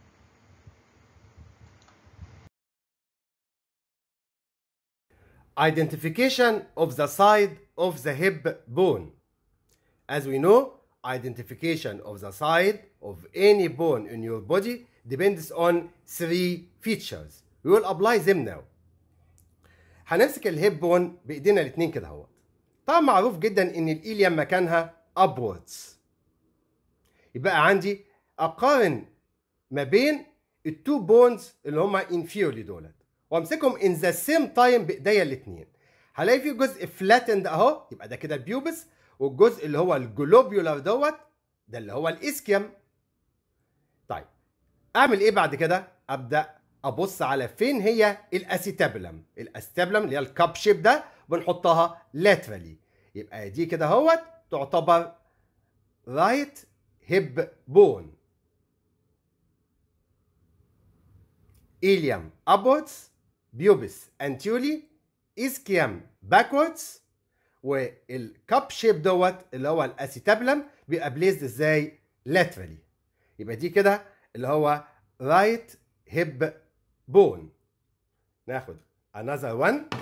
Identification of the side of the hip bone. As we know, identification of the side of any bone in your body depends on three features. We will apply them now. هنمسك الهيب بون بايدينا الاثنين كده اهوت. طبعا معروف جدا ان الايليم مكانها upwards. يبقى عندي اقارن ما بين التو بونز اللي هما inferiorly دولت. وامسكهم ان ذا سيم تايم بايديا الاثنين هلاقي في جزء فلاتند اهو يبقى ده كده البيوبس والجزء اللي هو الجلوبيولار دوت ده اللي هو الاسكيم طيب اعمل ايه بعد كده ابدا ابص على فين هي الاسيتابلم الاسيتابلم اللي هي الكاب شيب ده بنحطها لاترالي يبقى دي كده اهوت تعتبر رايت هيب بون إليم upwards بيوبس anteriorly اسكيام backwards والكاب شيب دوت اللي هو الاسيتابلم بيبقى بليزد ازاي laterally يبقى دي كده اللي هو right hip bone ناخد another one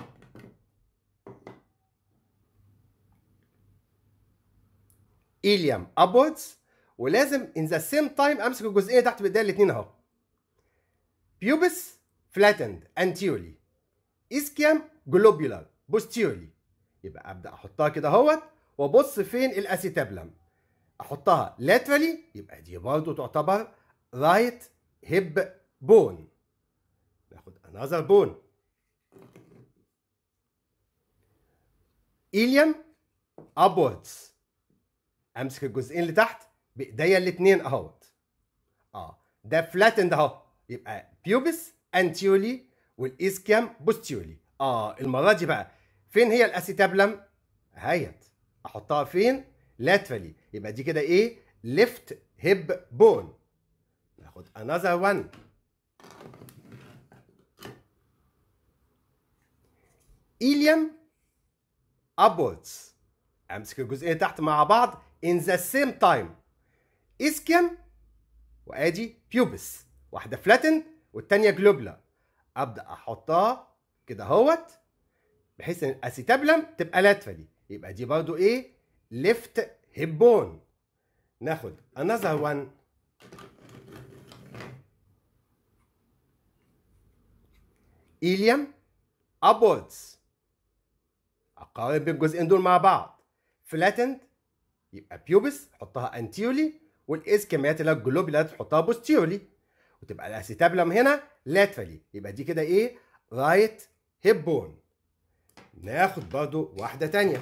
إليم upwards ولازم in the same time امسك الجزئيه تحت بايديا الاثنين اهو pubis flattened anteriorly ischium globular posteriorly يبقى ابدا احطها كده اهوت وابص فين الاسيتابلم احطها laterally يبقى دي برضه تعتبر right hip bone ناخد another bone ilium upwards امسك الجزئين اللي تحت بايديا الاثنين اهوت اه ده فلاتند اهو يبقى بيوبس انتيولي والاسكيام بوستيولي اه المره دي بقى فين هي الاسيتابلم هيت احطها فين لاترالي يبقى دي كده ايه ليفت هيب بون ناخد another one إليم upwards امسك الجزئين تحت مع بعض in the same time اسكيم وادي بيوبس واحده فلاتن والتانيه جلوبلا ابدا احطها كده اهوت بحيث ان الاسيتابلم تبقى لاترالي يبقى دي برضو ايه ليفت هيب بون ناخد another one إليم upwards اقارب الجزئين دول مع بعض flattened يبقى بيوبس حطها انتيولي والاسكيمات اللي الجلوبيلار تحطها بوستيولي وتبقى الاسيتابلم هنا لاترالي يبقى دي كده ايه رايت هيب بون ناخد برضو واحده تانية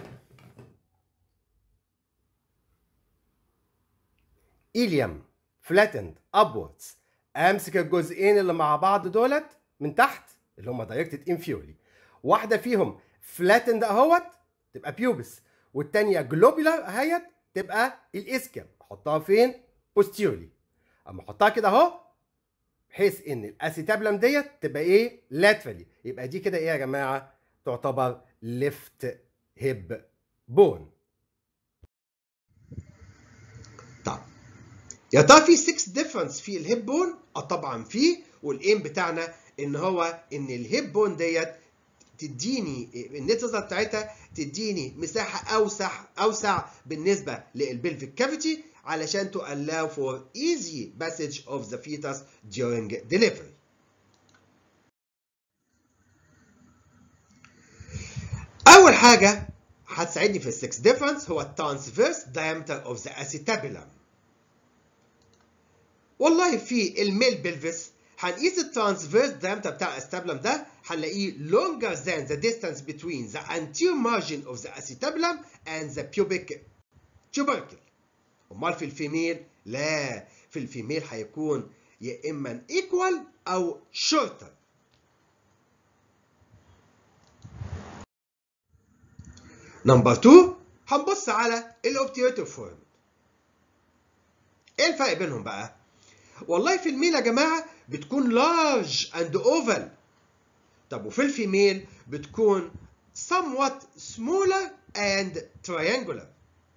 إليم فلاتند ابوردز امسك الجزئين اللي مع بعض دولت من تحت اللي هم دايركتد انفيوري واحده فيهم فلاتند اهوت تبقى بيوبس والتانية جلوبيلار اهيت تبقى الاسكيم احطها فين بوستيولي اما احطها كده اهو بحيث ان الاسيتابلم ديت تبقى ايه لاترالي يبقى دي كده ايه يا جماعه تعتبر ليفت هيب بون طب يا ترى في 6 ديفرنس في الهيب بون؟ اه طبعا في والايم بتاعنا ان هو ان الهيب بون ديت تديني النت بتاعتها تديني مساحه اوسع اوسع بالنسبه للبلفيك كافيتي علشان to allow for easy passage of the fetus during delivery. أول حاجة هتساعدني في السكس ديفرنس هو الترانسفيرس diameter of the acetabulum. والله في الميل بلفس هنقيس الترانسفيرس diameter بتاع الاستابلم ده هنلاقيه longer than the distance between the anterior margin of the acetabulum and the pubic tubercle. امال في الفيميل لا في الفيميل هيكون يا اما ايكوال او شورتر نمبر 2 هنبص على الاوبتيوتيف فورم ايه الفرق بينهم بقى والله في الميل يا جماعه بتكون لارج اند اوفال طب وفي الفيميل بتكون somewhat smaller and triangular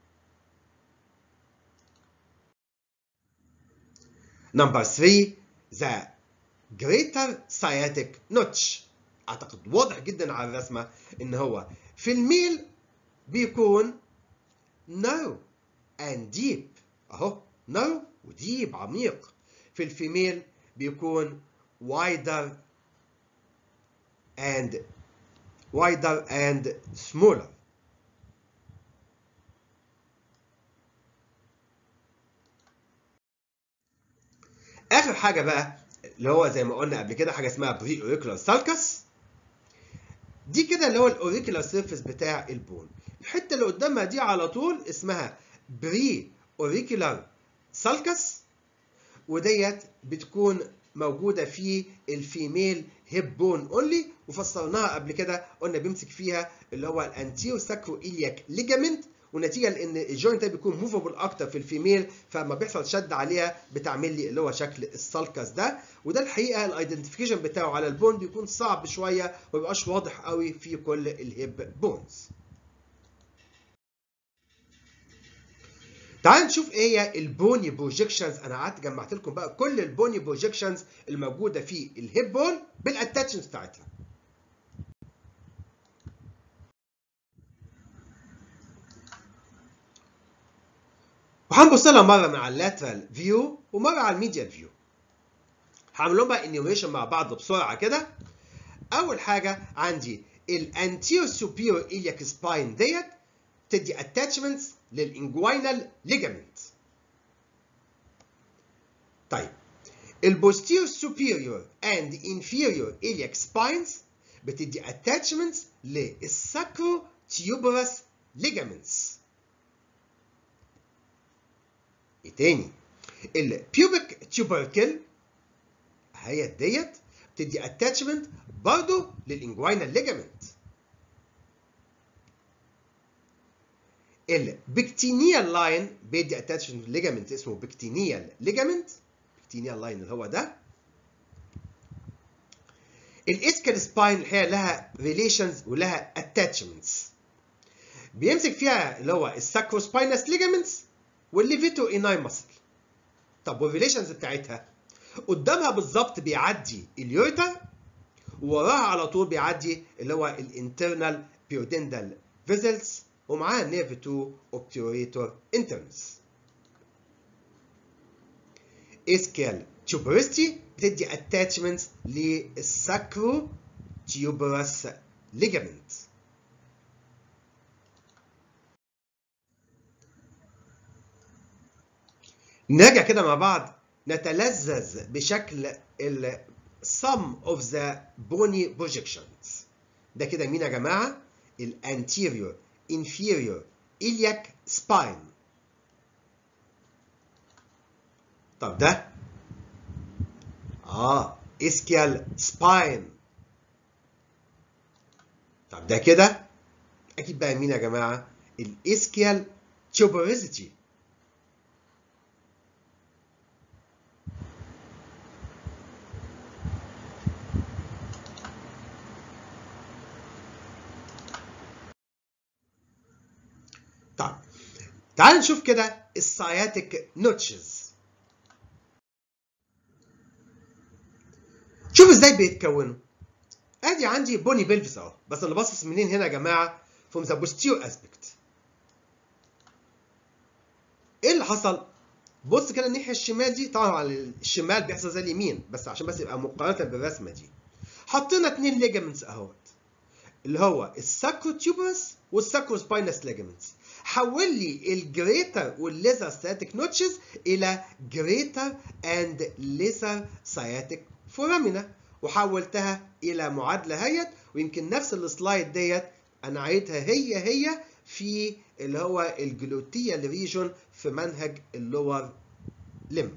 Number 3 the greater sciatic notch اعتقد واضح جدا على الرسمه ان هو في الميل بيكون narrow and deep اهو narrow وديب عميق في الفيميل بيكون wider and wider and smaller اخر حاجه بقى اللي هو زي ما قلنا قبل كده حاجه اسمها بري اوريكولار سالكس دي كده اللي هو الاوريكولار سيرفيس بتاع البون الحته اللي قدامها دي على طول اسمها بري اوريكولار سالكس وديت بتكون موجوده في الفيميل هيب بون اونلي وفسرناها قبل كده قلنا بيمسك فيها اللي هو الانتيو ساكرو إلياك ليجامنت ونتيجه لان الجوينت ده بيكون موفبل اكتر في الفيميل فلما بيحصل شد عليها بتعمل لي اللي هو شكل السالكس ده وده الحقيقه الايدنتيفيكيشن بتاعه على البون بيكون صعب شويه وما بيبقاش واضح قوي في كل الهيب بونز تعال نشوف ايه هي البوني بروجيكشنز انا قعدت جمعت لكم بقى كل البوني بروجيكشنز الموجوده في الهيب بون بالاتاتشنز بتاعتها وهنبص لها مره مع اللاترال فيو ومره على الميديال فيو هعمل لهم بقى انيوميشن مع بعض بسرعه كده اول حاجه عندي الانتيرو سوبيريور الياك سباين ديت تدي اتاتشمنتس للانجوينال ليجامنت طيب البوستيريور سوبيريور اند انفيريور الياك سباينز بتدي اتاتشمنتس للساكرو تيوبرس ليجامنتس ايه تاني البيوبك تيوبركل هي ديت بتدي اتاتشمنت برضه للانجوينال ليجامنت البكتينيال لاين بيدي اتاتشمنت ليجامنت اسمه بكتينيال ليجامنت بكتينيال لاين اللي هو ده الاسكال سباين الحقيقه لها ريليشنز ولها اتاتشمنتس بيمسك فيها اللي هو الساكروسباينس ليجامنتس والليفيتو اناي ماسل طب والريليشنز بتاعتها قدامها بالظبط بيعدي اليورتا ووراها على طول بيعدي اللي هو الانترنال بيودندال فيزلز ومعاها نيرف 2 اوبتيوريتور انترنس اسكال تيوبرستي بتدي اتاتشمنتس للساكرو تيوبرس ليجامنت نرجع كده مع بعض نتلذذ بشكل ال sum of the bony projections ده كده مين يا جماعة؟ الانتيريور inferior iliac spine طب ده اه ischial spine طب ده كده اكيد بقى مين يا جماعة؟ الاسكيال tuberosity طيب تعال نشوف كده الساياتيك نوتشز شوف ازاي بيتكونوا ادي عندي بوني بلفس اهو بس اللي باصص منين هنا يا جماعه from the posterior aspect ايه اللي حصل بص كده الناحيه الشمال دي طبعا على الشمال بيحصل زي اليمين بس عشان بس يبقى مقارنه بالرسمه دي حطينا اتنين ليجامنتس اهوت اللي هو الساكروتيوبرس والساكروسباينس ليجامنتس حول لي الجريتر والليزر سياتيك نوتشز الى جريتر اند ليزر سياتيك فورامينا وحولتها الى معادله هيت ويمكن نفس السلايد ديت انا عيدها هي هي في اللي هو الجلوتيال ريجون في منهج اللور لم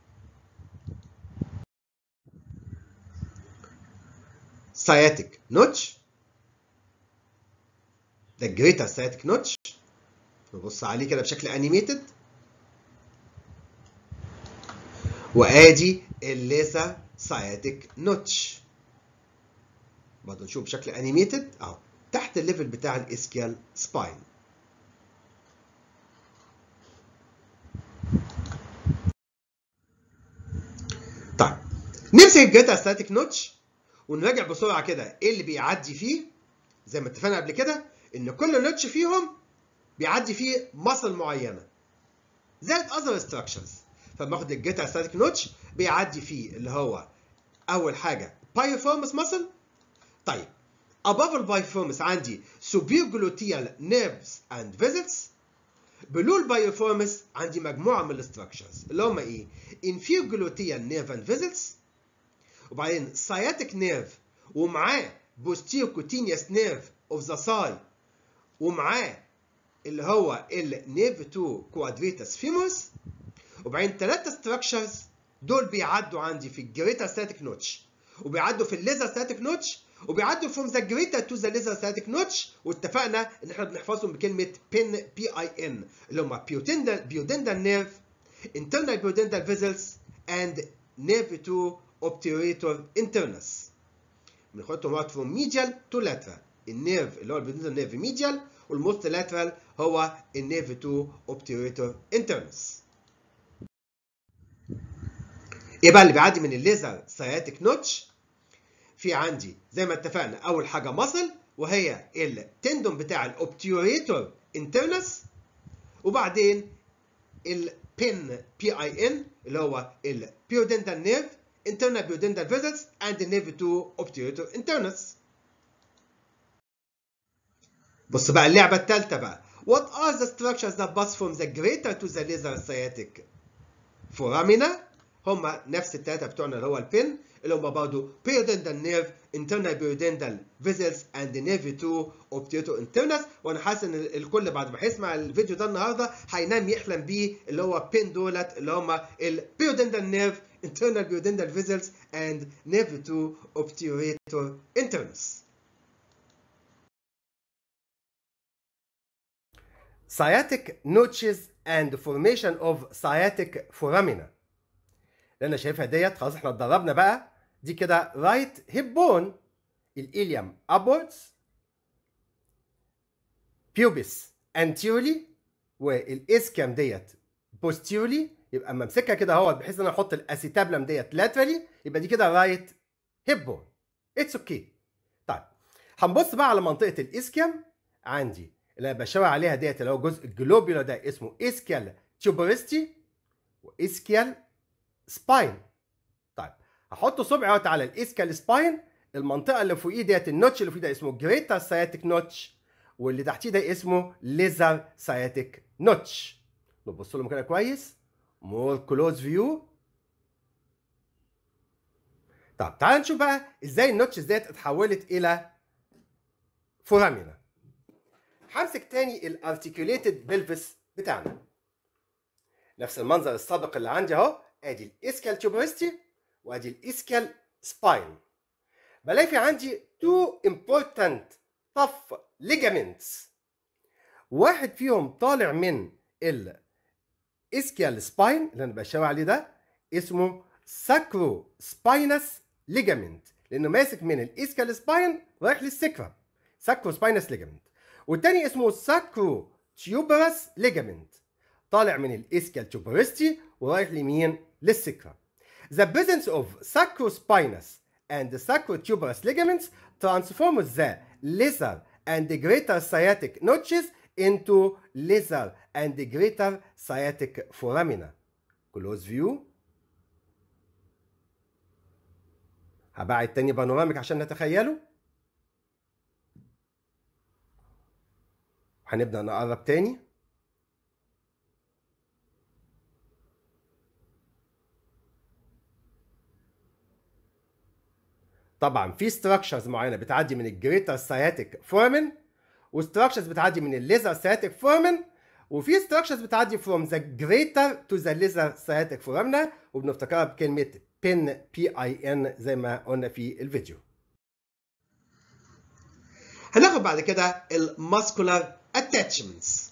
سياتيك نوتش ده الجريتر سياتيك نوتش نبص عليه كده بشكل انيميتد وادي الليزر ساياتيك نوتش برضه نشوف بشكل انيميتد اهو تحت الليفل بتاع الاسكيال سباين طيب نمسك الجريتر ساياتيك نوتش ونراجع بسرعه كده ايه اللي بيعدي فيه زي ما اتفقنا قبل كده ان كل نوتش فيهم بيعدي فيه مصل معينه زائد اذر ستراكشرز فباخد الجيتا ستاتيك نوتش بيعدي فيه اللي هو اول حاجه بايفورمس ماسل طيب above البايفورمس عندي superior gluteal nerves and vessels below البايفورمس عندي مجموعه من الستراكشرز اللي هم ايه inferior gluteal nerve and vessels وبعدين sciatic nerve ومعاه posterior cutaneous nerve of the thigh ومعاه اللي هو النيف 2 كوادريتاس فيموس وبعدين ثلاثة ستراكشرز دول بيعدوا عندي في الجريتر ستاتيك نوتش وبيعدوا في الليزر ستاتيك نوتش وبيعدوا from the greater to the lesser sciatic notch واتفقنا ان احنا بنحفظهم بكلمه pin بي اي ان اللي هم pudendal pudendal nerve internal pudendal vessels and nerve to obturator internus بناخدهم وقت from medial to lateral النيرف اللي هو البيودندال نيرف medial والموست lateral هو النيرف to obturator internus ايه بقى اللي بيعدي من الليزر سياتيك نوتش في عندي زي ما اتفقنا اول حاجه مصل وهي التندون بتاع الاوبتيوريتور انترنس وبعدين البين بي اي ان اللي هو البيودنتال نيرف internal pudendal vessels and the nerve to obturator internus بص بقى اللعبه الثالثه بقى what are the structures that pass from the greater to the lesser sciatic foramina هما نفس الثلاثه بتوعنا اللي هو البين اللي هما برضه periodontal nerve internal periodontal vessels and the nerve to obturator internus وانا حاسس ان الكل بعد ما هيسمع الفيديو ده النهارده هينام يحلم بيه اللي هو بين دولت اللي هما البيودنتال نيرف internal periodontal vessels and nerve to obturator internus sciatic notches and formation of sciatic foramina اللي انا شايفها ديت خلاص احنا اتدربنا بقى دي كده رايت هيب بون الاليوم upwards pubis anteriorly والاسكام ديت posteriorly يبقى اما امسكها كده اهوت بحيث ان انا احط الاسيتابلم ديت laterally يبقى دي كده رايت هيب بون اتس اوكي طيب هنبص بقى على منطقه الاسكيام عندي اللي انا بشاور عليها ديت اللي هو جزء الجلوبيولا ده اسمه اسكيال تيوبرستي واسكيال سباين طيب هحط صبعي اهوت على الاسكال سباين المنطقه اللي فوقيه ديت النوتش اللي فوقيه ده اسمه جريتر ساياتيك نوتش واللي تحتيه ده اسمه ليزر ساياتيك نوتش نبص لهم كده كويس مور كلوز فيو طب تعال نشوف بقى ازاي النوتشز ديت اتحولت الى فورامينا همسك تاني الارتكيوليتد بلفس بتاعنا نفس المنظر السابق اللي عندي اهو ادي الاسكال تيوبرستي وادي الاسكال سباين بلاقي في عندي تو important tough ligaments واحد فيهم طالع من الاسكال سباين اللي انا بشاور عليه ده اسمه ساكرو سباينس ليجامنت لانه ماسك من الاسكال سباين رايح للسكرة ساكرو سباينس ليجامنت والتاني اسمه ساكرو تيوبرس ليجامنت طالع من الاسكال تيوبرستي ورايح لمين للسكرة The presence of sacrospinous and the sacrotuberous ligaments transforms the lesser and the greater sciatic notches into lesser and the greater sciatic foramina. Close view. هبعد تاني بانوراميك عشان نتخيله. هنبدأ نقرب تاني. طبعا في ستراكشرز معينه بتعدي من الجريتر ساياتيك فورمن وستراكشرز بتعدي من الليزر ساياتيك فورمن وفي ستراكشرز بتعدي فروم ذا جريتر تو ذا ليزر ساياتيك فورمنا وبنفتكرها بكلمه بين بي اي ان زي ما قلنا في الفيديو هناخد بعد كده الماسكولار اتاتشمنتس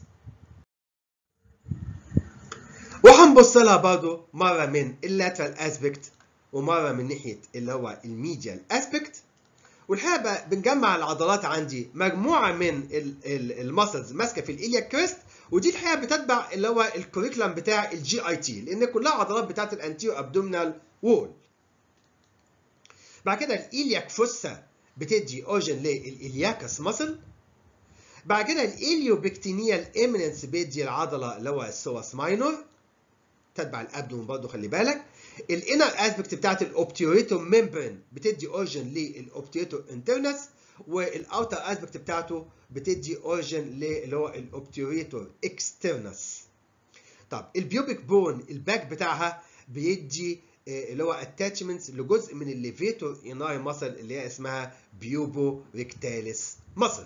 وهنبص لها برضه مره من اللاترال اسبكت ومره من ناحيه اللي هو الميديال اسبكت والحقيقه بقى بنجمع العضلات عندي مجموعه من المسلز ماسكه في الاليا كريست ودي الحقيقه بتتبع اللي هو الكوريكولم بتاع الجي اي تي لان كلها عضلات بتاعت الانتيرو ابدومينال وول بعد كده الالياك فوسا بتدي اورجن للالياكس مسل بعد كده الاليوبكتينيال ايميننس بيدي العضله اللي هو السواس ماينور تتبع الابدومن برضه خلي بالك الانر اسبكت بتاعت الاوبتيوريتور ممبرين بتدي اورجن للاوبتيوريتور انترنس والاوتر اسبكت بتاعته بتدي اورجن اللي هو الاوبتيوريتور اكسترنس طب البيوبيك بون الباك بتاعها بيدي اللي هو اتاتشمنتس لجزء من الليفيتور اناي ماسل اللي هي اسمها بيوبو ريكتاليس ماسل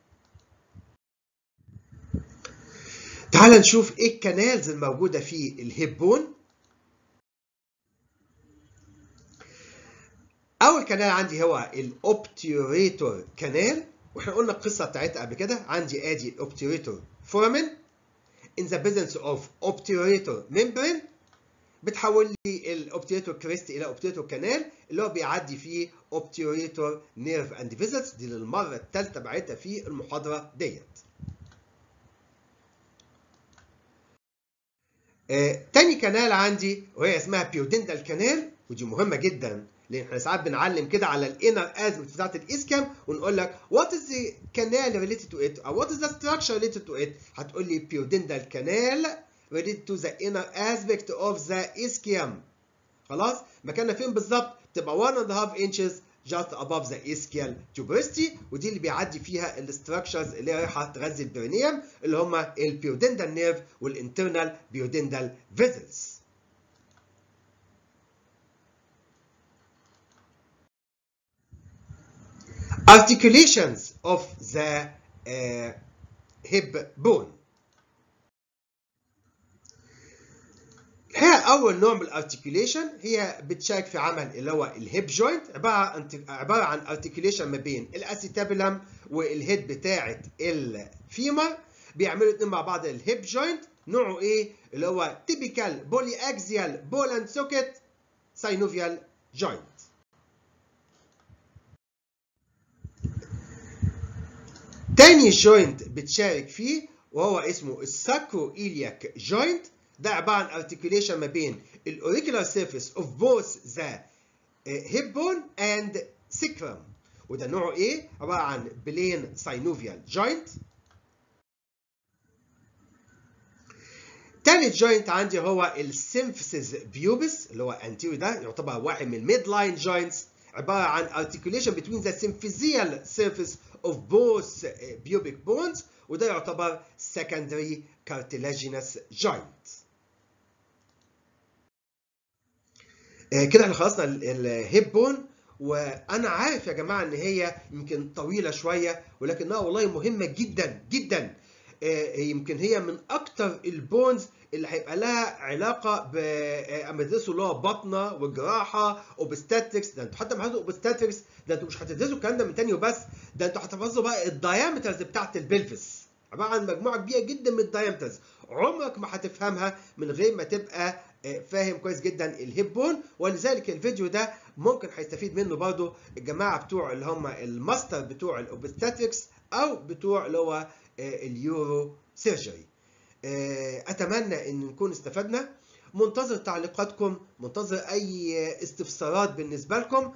تعال نشوف ايه الكنالز الموجوده في الهيب بون اول كانال عندي هو الاوبتيوريتور كانال واحنا قلنا القصه بتاعتها قبل كده عندي ادي الاوبتيوريتور فورامين in the presence of obturator membrane بتحول لي الاوبتيوريتور كريست الى اوبتيوريتور كانال اللي هو بيعدي فيه اوبتيوريتور نيرف اند فيزلز دي للمره الثالثه بعتها في المحاضره ديت. آه، تاني كانال عندي وهي اسمها بيودندال كانال ودي مهمه جدا لان احنا ساعات بنعلم كده على الانر ازمت بتاعت الاسكام ونقول لك وات از ذا كانال ريليتد تو ات او وات از ذا ستراكشر ريليتد تو ات هتقول لي بيودندال كانال related to the inner aspect of the ischium خلاص مكاننا فين بالظبط تبقى 1 and a half inches just above the ischial tuberosity ودي اللي بيعدي فيها الاستراكشرز اللي رايحه تغذي البرينيوم اللي هم البيودندال نيرف والانترنال بيودندال فيزلز articulations of the uh, hip bone الحقيقه اول نوع من الارتكيوليشن هي بتشارك في عمل اللي هو الهيب جوينت عباره عن عباره عن ارتكيوليشن ما بين الاسيتابيلم والهيد بتاعه الفيمر بيعملوا الاثنين مع بعض الهيب جوينت نوعه ايه اللي هو تيبيكال بولي اكزيال بول اند سوكيت ساينوفيال جوينت تاني جوينت بتشارك فيه وهو اسمه الساكرو إيلياك جوينت ده عباره عن ارتكيوليشن ما بين الاوريكولار سيرفيس اوف بوث ذا هيب بون اند سيكرم وده نوعه ايه؟ عباره عن بلين ساينوفيال جوينت تالت جوينت عندي هو السيمفيسيس بيوبس اللي هو انتيريو ده يعتبر واحد من الميد لاين جوينتس عباره عن articulation between the symphysial surface of both pubic bones وده يعتبر secondary cartilaginous joint. كده احنا خلصنا الهيب بون وانا عارف يا جماعه ان هي يمكن طويله شويه ولكنها والله مهمه جدا جدا يمكن هي من اكتر البونز اللي هيبقى لها علاقه اما تدرسوا اللي هو بطنه وجراحه اوبستاتريكس ده انتوا حتى ما اوبستاتريكس ده انتوا مش هتدرسوا الكلام ده من تاني وبس ده انتوا هتحفظوا بقى الدايمترز بتاعت البلفس عباره عن مجموعه كبيره جدا من الدايمترز عمرك ما هتفهمها من غير ما تبقى فاهم كويس جدا الهيب بون ولذلك الفيديو ده ممكن هيستفيد منه برضو الجماعه بتوع اللي هم الماستر بتوع الاوبستاتريكس او بتوع اللي هو اليورو سيرجري اتمنى ان نكون استفدنا منتظر تعليقاتكم منتظر اي استفسارات بالنسبه لكم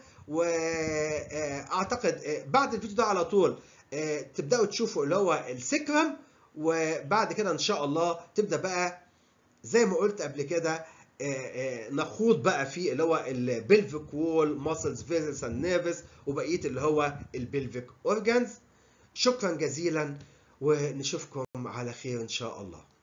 واعتقد بعد الفيديو ده على طول تبداوا تشوفوا اللي هو السكرم وبعد كده ان شاء الله تبدا بقى زي ما قلت قبل كده نخوض بقى في اللي هو البلفيك وول ماسلز فيزلز اند نيرفز وبقيه اللي هو البلفيك اورجانز شكرا جزيلا ونشوفكم على خير ان شاء الله